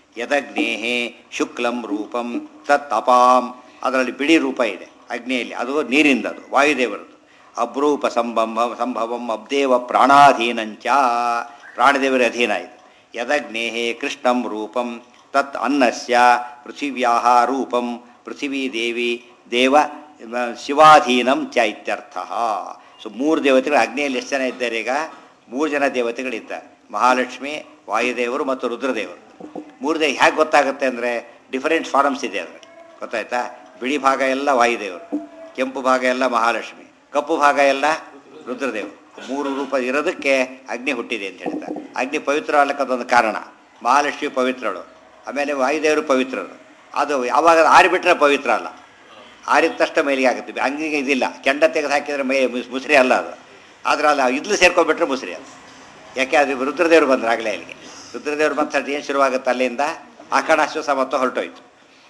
ಯದಗ್ನೇಹೇ ಶುಕ್ಲಂ ರೂಪಂ ತತ್ ಅಪಾಂ ಅದರಲ್ಲಿ ಬಿಳಿ ರೂಪ ಇದೆ ಅಗ್ನಿಯಲ್ಲಿ ಅದು ನೀರಿಂದದು ವಾಯುದೇವರದು ಅಬ್ರೂಪ ಸಂಭವ ಸಂಭವಂ ಅಬ್ದೇವ ಪ್ರಾಣಾಧೀನಂಚ ಪ್ರಾಣದೇವರ ಅಧೀನ ಇದು ಯದಗ್ನೇಹೇ ಕೃಷ್ಣಂ ರೂಪಂ ತತ್ ಅನ್ನಸ್ಯ ಪೃಥಿವ್ಯಾ ರೂಪಂ ಪೃಥಿವೀ ದೇವಿ ದೇವ ಮ, ಶಿವಾಧೀನಂ ಚ ಇತ್ಯರ್ಥ ಸೊ ಮೂರು ದೇವತೆಗಳು ಅಗ್ನಿಯಲ್ಲಿ ಎಷ್ಟು ಜನ ಇದ್ದಾರೆ ಈಗ ಮೂರು ಜನ ದೇವತೆಗಳಿದ್ದಾರೆ ಮಹಾಲಕ್ಷ್ಮಿ ವಾಯುದೇವರು ಮತ್ತು ರುದ್ರದೇವರು ಮೂರು ದೇವ ಹೇಗೆ ಗೊತ್ತಾಗುತ್ತೆ ಅಂದರೆ ಡಿಫರೆಂಟ್ ಫಾರಮ್ಸ್ ಇದೆ ಅದರಲ್ಲಿ ಗೊತ್ತಾಯ್ತಾ ಬಿಳಿ ಭಾಗ ಎಲ್ಲ ವಾಯುದೇವರು ಕೆಂಪು ಭಾಗ ಎಲ್ಲ ಮಹಾಲಕ್ಷ್ಮಿ ಕಪ್ಪು ಭಾಗ ಎಲ್ಲ ರುದ್ರದೇವರು ಮೂರು ರೂಪ ಇರೋದಕ್ಕೆ ಅಗ್ನಿ ಹುಟ್ಟಿದೆ ಅಂತ ಹೇಳ್ತಾರೆ ಅಗ್ನಿ ಪವಿತ್ರ ಅಲ್ಲಕ್ಕದೊಂದು ಕಾರಣ ಮಹಾಲಕ್ಷ್ಮಿ ಪವಿತ್ರಳು ಆಮೇಲೆ ವಾಯುದೇವರು ಪವಿತ್ರರು ಅದು ಯಾವಾಗ ಆರಿಬಿಟ್ರೆ ಪವಿತ್ರ ಅಲ್ಲ ಆರಿದ ತಕ್ಷಣ ಮೇಲಿಗೆ ಆಗುತ್ತೆ ಹಂಗಿಗೆ ಇದಿಲ್ಲ ಕೆಂಡ ತೆಗೆದು ಹಾಕಿದರೆ ಮೈ ಮುಸ್- ಮುಸ್ರಿ ಅಲ್ಲ ಅದು ಆದ್ರೆ ಅಲ್ಲ ಇದ್ಲು ಸೇರ್ಕೊಂಡ್ಬಿಟ್ರೆ ಮುಸ್ರಿ ಅದು ಯಾಕೆ ಅದು ರುದ್ರದೇವರು ಬಂದ್ರು ಆಗಲೇ ಅಲ್ಲಿಗೆ ರುದ್ರದೇವರು ಬಂತ ಏನು ಶುರುವಾಗುತ್ತೆ ಅಲ್ಲಿಂದ ಆಕಣಾಶ್ವಾಸ ಮತ್ತು ಹೊರಟೋಯ್ತು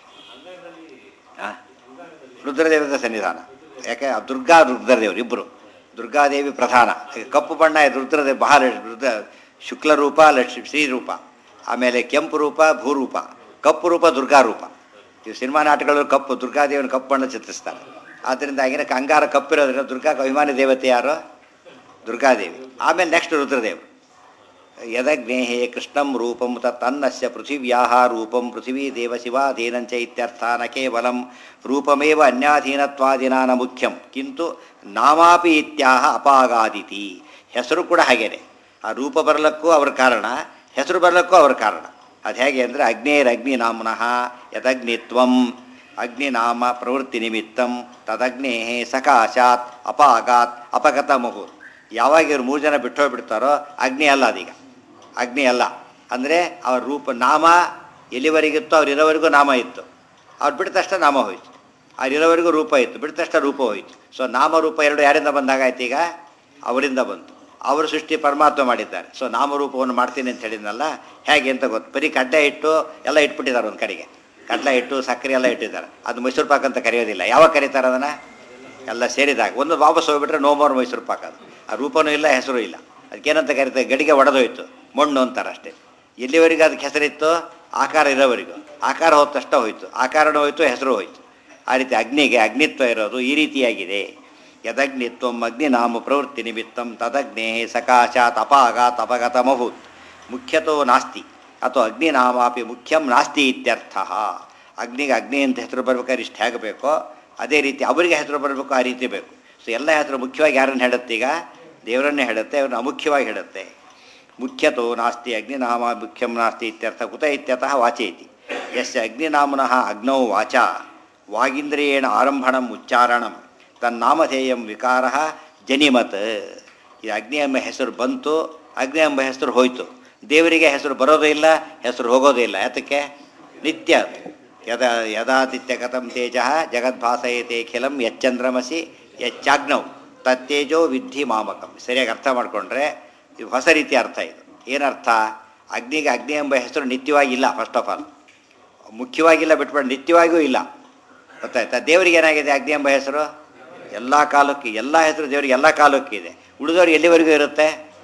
ಹಾಂ ರುದ್ರದೇವರ ಸನ್ನಿಧಾನ ಯಾಕೆ ಆ ದುರ್ಗಾ ರುದ್ರದೇವರು ಇಬ್ಬರು ದುರ್ಗಾದೇವಿ ಪ್ರಧಾನ ಈಗ ಕಪ್ಪು ಬಣ್ಣ ಇದು ರುದ್ರದೇವ ಬಹಳ ರುದ್ರ ಶುಕ್ಲ ರೂಪ ಲಕ್ಷ್ಮಿ ಶ್ರೀ ರೂಪ ಆಮೇಲೆ ಕೆಂಪು ರೂಪ ಭೂರೂಪ ಕಪ್ಪು ರೂಪ ದುರ್ಗಾ ರೂಪ ಈ ಸಿನಿಮಾ ನಾಟಕಗಳು ಕಪ್ಪು ದುರ್ಗಾದೇವಿನ ಕಪ್ಪು ಬಣ್ಣ ಚಿತ್ರಿಸ್ತಾರೆ ಆದ್ದರಿಂದ ಆಗಿನ ಅಂಗಾರ ಕಪ್ಪಿರೋದ್ರಿಂದ ದುರ್ಗಾ ಅಭಿಮಾನಿ ದೇವತೆ ಯಾರು ದುರ್ಗಾದೇವಿ ಆಮೇಲೆ ನೆಕ್ಸ್ಟ್ ರುದ್ರದೇವರು ಯದಗ್ನೇಹೇ ಕೃಷ್ಣಂ ರೂಪಂ ತನ್ನಸ್ಯ ಪೃಥಿವ್ಯಾ ರೂಪಂ ಪೃಥಿವೀ ದೇವ ಶಿವಾಧೀನಂಚ ಇತ್ಯರ್ಥ ನ ಕೇವಲಂ ರೂಪಮೇವ ಅನ್ಯಾಧೀನತ್ವಾದಿನ ನ ಮುಖ್ಯಂ ಕಿಂತು ನಾಮಾಪಿ ಇತ್ಯಾಹ ಅಪಾಗಾದಿತಿ ಹೆಸರು ಕೂಡ ಹಾಗೇನೆ ಆ ರೂಪ ಬರಲಕ್ಕೂ ಅವ್ರ ಕಾರಣ ಹೆಸರು ಬರಲಕ್ಕೂ ಅವ್ರ ಕಾರಣ ಅದು ಹೇಗೆ ಅಂದರೆ ಅಗ್ನೇರಗ್ನಿ ನಾಮ್ನಃ ಯದಗ್ನಿತ್ವಂ ಅಗ್ನಿನಾಮ ಪ್ರವೃತ್ತಿ ನಿಮಿತ್ತಂ ತದಗ್ನೇ ಸಕಾಶಾತ್ ಅಪಾಗಾತ್ ಅಪಗತ ಮಗು ಯಾವಾಗ ಇವ್ರು ಮೂರು ಜನ ಬಿಟ್ಟೋಗ್ಬಿಡ್ತಾರೋ ಅಗ್ನಿ ಅಲ್ಲ ಅದೀಗ ಅಗ್ನಿ ಅಲ್ಲ ಅಂದರೆ ಅವ್ರ ರೂಪ ನಾಮ ಎಲ್ಲಿವರೆಗಿತ್ತು ಅವ್ರು ಇರೋವರೆಗೂ ನಾಮ ಇತ್ತು ಅವ್ರು ಬಿಟ್ಟ ತಕ್ಷಣ ನಾಮ ಹೋಯ್ತು ಅವ್ರು ಇರೋವರೆಗೂ ರೂಪ ಇತ್ತು ಬಿಟ್ಟ ತಕ್ಷಣ ರೂಪ ಹೋಯ್ತು ಸೊ ನಾಮ ರೂಪ ಎರಡು ಯಾರಿಂದ ಬಂದಾಗಾಯ್ತು ಈಗ ಅವರಿಂದ ಬಂತು ಅವರು ಸೃಷ್ಟಿ ಪರಮಾತ್ಮ ಮಾಡಿದ್ದಾರೆ ಸೊ ನಾಮರೂಪವನ್ನು ಮಾಡ್ತೀನಿ ಅಂತ ಹೇಳಿದ್ನಲ್ಲ ಹೇಗೆ ಅಂತ ಗೊತ್ತು ಬರೀ ಕಡ್ಲೆ ಇಟ್ಟು ಎಲ್ಲ ಇಟ್ಬಿಟ್ಟಿದ್ದಾರೆ ಒಂದು ಕಡೆಗೆ ಕಡಲೆ ಇಟ್ಟು ಸಕ್ಕರೆ ಎಲ್ಲ ಇಟ್ಟಿದ್ದಾರೆ ಅದು ಮೈಸೂರು ಪಾಕ್ ಅಂತ ಕರೆಯೋದಿಲ್ಲ ಯಾವಾಗ ಕರೀತಾರೆ ಅದನ್ನು ಎಲ್ಲ ಸೇರಿದಾಗ ಒಂದು ವಾಪಸ್ ಹೋಗ್ಬಿಟ್ರೆ ನೋ ಮೋರ್ ಮೈಸೂರು ಪಾಕ್ ಅದು ಆ ರೂಪನೂ ಇಲ್ಲ ಹೆಸರು ಇಲ್ಲ ಅದಕ್ಕೇನಂತ ಕರೀತಾರೆ ಗಡಿಗೆ ಒಡೆದೋಯ್ತು ಮಣ್ಣು ಅಂತಾರೆ ಅಷ್ಟೇ ಎಲ್ಲಿವರೆಗೂ ಅದಕ್ಕೆ ಹೆಸರಿತ್ತು ಆಕಾರ ಇರೋವರೆಗೂ ಆಕಾರ ಹೋದ ತಕ್ಷಣ ಹೋಯ್ತು ಆಕಾರನೂ ಹೋಯ್ತು ಹೆಸರು ಹೋಯ್ತು ಆ ರೀತಿ ಅಗ್ನಿಗೆ ಅಗ್ನಿತ್ವ ಇರೋದು ಈ ರೀತಿಯಾಗಿದೆ ಯದಗ್ನಿತ್ವಂ ಅಗ್ನಿನಾಮ ಪ್ರವೃತ್ತಿ ನಿಮಿತ್ತಂ ತದಗ್ನೇ ಸಕಾಶಾತ್ ಅಪಾಗಾತ್ ಅಪಗತ ಮಭೂತ್ ಮುಖ್ಯತೋ ನಾಸ್ತಿ ಅಥವಾ ಅಗ್ನಿನಾಮಾಪಿ ಮುಖ್ಯಂ ನಾಸ್ತಿ ಇತ್ಯರ್ಥ ಅಗ್ನಿಗೆ ಅಗ್ನಿ ಅಂತ ಹೆಸರು ಬರ್ಬೇಕಾದ್ರೆ ಇಷ್ಟು ಹೇಗೆ ಬೇಕೋ ಅದೇ ರೀತಿ ಅವರಿಗೆ ಹೆಸರು ಬರಬೇಕು ಆ ರೀತಿ ಬೇಕು ಸೊ ಎಲ್ಲ ಹೆಸರು ಮುಖ್ಯವಾಗಿ ಯಾರನ್ನು ಹೇಳುತ್ತೆ ಈಗ ದೇವರನ್ನೇ ಹೇಳುತ್ತೆ ಅವ್ರನ್ನ ಅಮುಖ್ಯವಾಗಿ ಹೇಳುತ್ತೆ ಮುಖ್ಯತೋ ನಾಸ್ತಿ ಅಗ್ನಿನಾಮ ಮುಖ್ಯಂ ನಾಸ್ತಿ ಇತ್ಯರ್ಥ ಕುತ ಇತ್ಯತಃ ವಾಚೇತಿ ಯಸ್ಯ ಅಗ್ನಿನಾಮನಃ ಅಗ್ನೌ ವಾಚ ವಾಗೀಂದ್ರಿಯೇಣ ಆರಂಭಣಂ ಉಚ್ಚಾರಣಂ ತನ್ನಾಮಧೇಯಂ ವಿಕಾರ ಜನಿಮತ್ ಈ ಅಗ್ನಿ ಎಂಬ ಹೆಸರು ಬಂತು ಅಗ್ನಿ ಎಂಬ ಹೆಸರು ಹೋಯಿತು ದೇವರಿಗೆ ಹೆಸರು ಬರೋದೇ ಇಲ್ಲ ಹೆಸರು ಹೋಗೋದೇ ಇಲ್ಲ ಯಾತಕ್ಕೆ ನಿತ್ಯ ಅದು. ಯದ ಯದಾದಿತ್ಯ ಕಥಂ ತೇಜ ಜಗದ್ಭಾಸಯತೆ ಖಿಲಂ ಯಚ್ಚಂದ್ರಮಸಿ ಯಚ್ಚಾಗ್ನೌ ತತ್ತೇಜೋ ವಿದ್ಧಿ ಮಾಮಕಂ ಸರಿಯಾಗಿ ಅರ್ಥ ಮಾಡಿಕೊಂಡ್ರೆ ಇದು ಹೊಸ ರೀತಿಯ ಅರ್ಥ ಇದು ಏನರ್ಥ ಅಗ್ನಿಗೆ ಅಗ್ನಿ ಎಂಬ ಹೆಸರು ನಿತ್ಯವಾಗಿ ಇಲ್ಲ ಫಸ್ಟ್ ಆಫ್ ಆಲ್ ಮುಖ್ಯವಾಗಿಲ್ಲ ಬಿಟ್ಬಿಟ್ಟು ನಿತ್ಯವಾಗಿಯೂ ಇಲ್ಲ ಗೊತ್ತಾಯ್ತಾ ದೇವರಿಗೆ ಏನಾಗಿದೆ ಅಗ್ನಿ ಎಂಬ ಹೆಸರು ಎಲ್ಲ ಕಾಲಕ್ಕೆ ಎಲ್ಲ ಹೆಸರು ದೇವರಿಗೆ ಎಲ್ಲ ಕಾಲಕ್ಕೂ ಇದೆ ಉಳಿದವ್ರಿಗೆ ಎಲ್ಲಿವರೆಗೂ ಇರುತ್ತೆ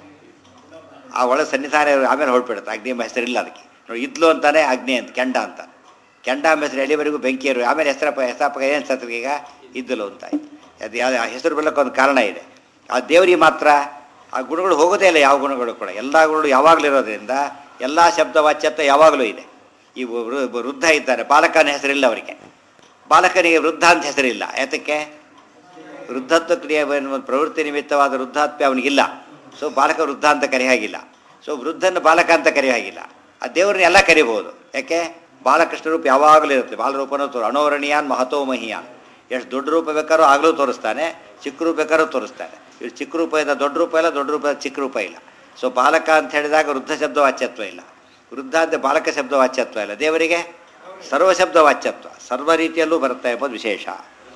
ಆ ಒಳ ಸನ್ನಿಧಾನ ಇರೋ- ಆಮೇಲೆ ಹೊರಟ್ಬಿಡುತ್ತೆ ಅಗ್ನಿ ಎಂಬ ಹೆಸರಿಲ್ಲ ಅದಕ್ಕೆ ನೋಡಿ ಇದ್ಲು ಅಂತಾನೆ ಅಗ್ನಿ ಅಂತ ಕೆಂಡ ಅಂತ ಕೆಂಡ ಎಂಬ ಹೆಸರು ಎಲ್ಲಿವರೆಗೂ ಬೆಂಕಿ ಇರು ಆಮೇಲೆ ಹೆಸರಪ್ಪ ಹೆಸರಪ್ಪ ಏನು ಸತ್ರಿಗೆ ಈಗ ಇದ್ದಲು ಅಂತ ಆಯ್ತು ಅದು ಯಾವ ಆ ಹೆಸರು ಬರಲಿಕ್ಕೆ ಒಂದು ಕಾರಣ ಇದೆ ಆ ದೇವರಿಗೆ ಮಾತ್ರ ಆ ಗುಣಗಳು ಹೋಗೋದೇ ಇಲ್ಲ ಯಾವ ಗುಣಗಳು ಕೂಡ ಎಲ್ಲ ಗುಣಗಳು ಯಾವಾಗಲೂ ಇರೋದ್ರಿಂದ ಎಲ್ಲ ಶಬ್ದ ವಾಚ್ಯತ್ವ ಯಾವಾಗಲೂ ಇದೆ ಈ ವೃ- ವೃದ್ಧ ಇದ್ದಾರೆ ಬಾಲಕನ ಹೆಸರಿಲ್ಲ ಅವರಿಗೆ ಬಾಲಕನಿಗೆ ವೃದ್ಧ ಅಂತ ಹೆಸರಿಲ್ಲ ಯಾತಕ್ಕೆ ವೃದ್ಧತ್ವ ಕ್ರಿಯೆ ಎನ್ನುವ ಪ್ರವೃತ್ತಿ ನಿಮಿತ್ತವಾದ ವೃದ್ಧಾತ್ವ ಅವನಿಗಿಲ್ಲ ಸೊ ಬಾಲಕ ವೃದ್ಧ ಅಂತ ಕರೆಯ ಹಾಗಿಲ್ಲ ಸೊ ವೃದ್ಧನ ಬಾಲಕ ಅಂತ ಕರೆಯ ಹಾಗಿಲ್ಲ ಆ ದೇವ್ರನ್ನ ಎಲ್ಲ ಕರಿಬಹುದು ಯಾಕೆ ಬಾಲಕೃಷ್ಣ ರೂಪ ಯಾವಾಗಲೂ ಇರುತ್ತೆ ಬಾಲರೂಪನೂ ತೋರು ಅಣೋರಣೀಯಾನ್ ಮಹತೋ ಮಹಿಯಾನ್ ಎಷ್ಟು ದೊಡ್ಡ ರೂಪ ಬೇಕಾದ್ರೂ ಆಗಲೂ ತೋರಿಸ್ತಾನೆ ಚಿಕ್ಕ ರೂಪ ಬೇಕಾದ್ರೂ ತೋರಿಸ್ತಾನೆ ಇವ್ರು ಚಿಕ್ಕ ರೂಪ ಇಲ್ಲ ದೊಡ್ಡ ರೂಪ ಇಲ್ಲ ದೊಡ್ಡ ರೂಪ ಚಿಕ್ಕ ರೂಪ ಇಲ್ಲ ಸೊ ಬಾಲಕ ಅಂತ ಹೇಳಿದಾಗ ವೃದ್ಧ ಶಬ್ದ ವಾಚ್ಯತ್ವ ಇಲ್ಲ ವೃದ್ಧ ಅಂತ ಬಾಲಕ ಶಬ್ದ ವಾಚ್ಯತ್ವ ಇಲ್ಲ ದೇವರಿಗೆ ಸರ್ವ ಶಬ್ದ ವಾಚ್ಯತ್ವ ಸರ್ವ ರೀತಿಯಲ್ಲೂ ಬರುತ್ತೆ ಎಂಬುದು ವಿಶೇಷ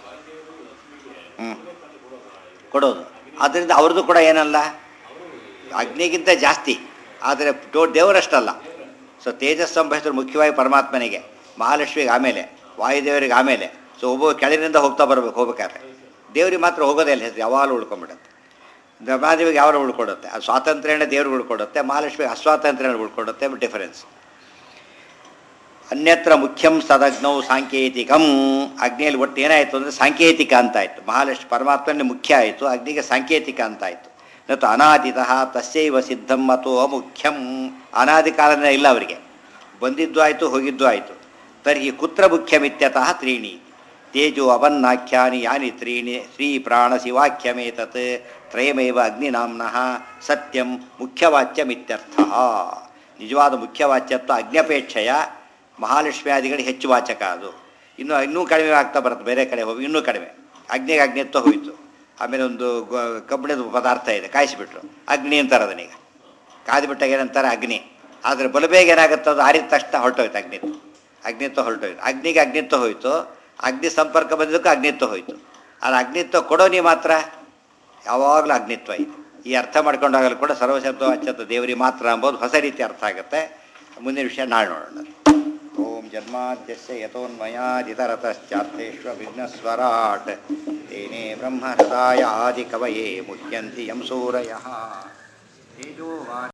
ಹ್ಞೂ ಕೊಡೋದು ಆದ್ದರಿಂದ ಅವ್ರದ್ದು ಕೂಡ ಏನಲ್ಲ ಅಗ್ನಿಗಿಂತ ಜಾಸ್ತಿ ಆದರೆ ಟೋ ದೇವರಷ್ಟಲ್ಲ ಸೊ ತೇಜಸ್ ಎಂಬ ಹೆಸರು ಮುಖ್ಯವಾಗಿ ಪರಮಾತ್ಮನಿಗೆ ಮಹಾಲಕ್ಷ್ಮಿಗೆ ಆಮೇಲೆ ವಾಯುದೇವರಿಗೆ ಆಮೇಲೆ ಸೊ ಒಬ್ಬ ಕೆಳಗಿನಿಂದ ಹೋಗ್ತಾ ಬರಬೇಕು ಹೋಗ್ಬೇಕಾದ್ರೆ ದೇವ್ರಿಗೆ ಮಾತ್ರ ಹೋಗೋದೇ ಇಲ್ಲ ಹೆಸರು ಯಾವಾಗಲೂ ಉಳ್ಕೊಂಬಿಡುತ್ತೆ ಮಹಾದೇವಿಗೆ ಯಾವಾಗ ಉಳ್ಕೊಡುತ್ತೆ ಅದು ಸ್ವಾತಂತ್ರ್ಯನೇ ದೇವ್ರಿಗೆ ಉಳ್ಕೊಡುತ್ತೆ ಮಹಾಲಕ್ಷ್ಮಿಗೆ ಅಸ್ವಾತಂತ್ರ್ಯ ಉಳ್ಕೊಡುತ್ತೆ ಡಿಫರೆನ್ಸ್ ಅನ್ಯತ್ರ ಮುಖ್ಯಂ ಸದಗ್ನೌ ಸಾಂಕೇತಿಕಂ ಅಗ್ನಿಯಲ್ಲಿ ಒಟ್ಟು ಏನಾಯಿತು ಅಂದರೆ ಸಾಂಕೇತಿಕ ಅಂತಾಯಿತು ಮಹಾಲಕ್ಷ್ಮಿ ಪರಮಾತ್ಮನೇ ಮುಖ್ಯ ಆಯಿತು ಅಗ್ನಿಗೆ ಸಾಂಕೇತಿಕ ಅಂತಾಯಿತು ಮತ್ತು ಅನಾದಿತಃ ತಸ್ಯೈವ ಸಿದ್ಧಂ ಮತ್ತು ಅಮುಖ್ಯಂ ಅನಾದಿ ಕಾಲನೇ ಇಲ್ಲ ಅವರಿಗೆ ಬಂದಿದ್ದು ಆಯಿತು ಹೋಗಿದ್ದು ಆಯಿತು ತರ್ಹಿ ಕುತ್ರ ಮುಖ್ಯಮಿತ್ಯತಃ ತ್ರೀಣಿ ತೇಜೋ ಅವನ್ನಾಖ್ಯಾನಿ ಯಾನಿ ತ್ರೀಣಿ ಶ್ರೀ ಪ್ರಾಣ ಶಿವಾಖ್ಯಮೇತತ್ ತ್ರಯಮೇವ ಅಗ್ನಿನಾಮ್ನಃ ಸತ್ಯಂ ಮುಖ್ಯವಾಚ್ಯಮಿತ್ಯರ್ಥ ನಿಜವಾದ ಮುಖ್ಯವಾಚ್ಯತ್ವ ಅಗ್ನಪೇಕ್ಷೆಯ ಮಹಾಲಕ್ಷ್ಮಿಯಾದಿಗಳಿಗೆ ಹೆಚ್ಚು ವಾಚಕ ಅದು ಇನ್ನೂ ಇನ್ನೂ ಕಡಿಮೆ ಆಗ್ತಾ ಬರುತ್ತೆ ಬೇರೆ ಕಡೆ ಹೋಗಿ ಇನ್ನೂ ಕಡಿಮೆ ಅಗ್ನಿಗೆ ಅಗ್ನಿತ್ವ ಹೋಯಿತು ಆಮೇಲೆ ಒಂದು ಗೊ- ಕಬ್ಬಿಣದ ಪದಾರ್ಥ ಇದೆ ಕಾಯಿಸಿಬಿಟ್ರು ಅಗ್ನಿ ಅಂತಾರೆ ಅದನ್ನೀಗ ಕಾದ್ಬಿಟ್ಟಾಗ ಏನಂತಾರೆ ಅಗ್ನಿ ಆದರೆ ಬಲಬೇಗ ಏನಾಗುತ್ತೆ ಅದು ಆರಿದ ತಕ್ಷಣ ಹೊರಟೋಯ್ತು ಅಗ್ನಿತ್ವ ಅಗ್ನಿತ್ವ ಹೊರಟೋಯ್ತು ಅಗ್ನಿಗೆ ಅಗ್ನಿತ್ವ ಹೋಯಿತು ಅಗ್ನಿ ಸಂಪರ್ಕ ಬಂದಿದ್ದಕ್ಕೂ ಅಗ್ನಿತ್ವ ಹೋಯಿತು ಆದರೆ ಅಗ್ನಿತ್ವ ಕೊಡೋನಿ ಮಾತ್ರ ಯಾವಾಗಲೂ ಅಗ್ನಿತ್ವ ಇದೆ ಈ ಅರ್ಥ ಮಾಡ್ಕೊಂಡಾಗಲೂ ಕೂಡ ಸರ್ವಶಬ್ದ ವಾಚ್ಯತ್ವ ದೇವರಿಗೆ ಮಾತ್ರ ಅಂಬೋದು ಹೊಸ ರೀತಿ ಅರ್ಥ ಆಗುತ್ತೆ ಮುಂದಿನ ವಿಷಯ ನಾಳೆ ನೋಡೋಣ ಓಂ ಜನ್ಮಾದ್ಯಸ್ಯ ಯಥೋನ್ಮಯಾದಿತರತಶ್ಚಾರ್ಥೇಶ್ವ ವಿಘ್ನಸ್ವರಾಟ್ ತೇನೇ ಬ್ರಹ್ಮ ಹೃದಯ ಆದಿ ಕವಯೇ ಮುಹ್ಯಂತಿ ಯಂ ಸೂರಯಃ ತೇಜೋವಾನ್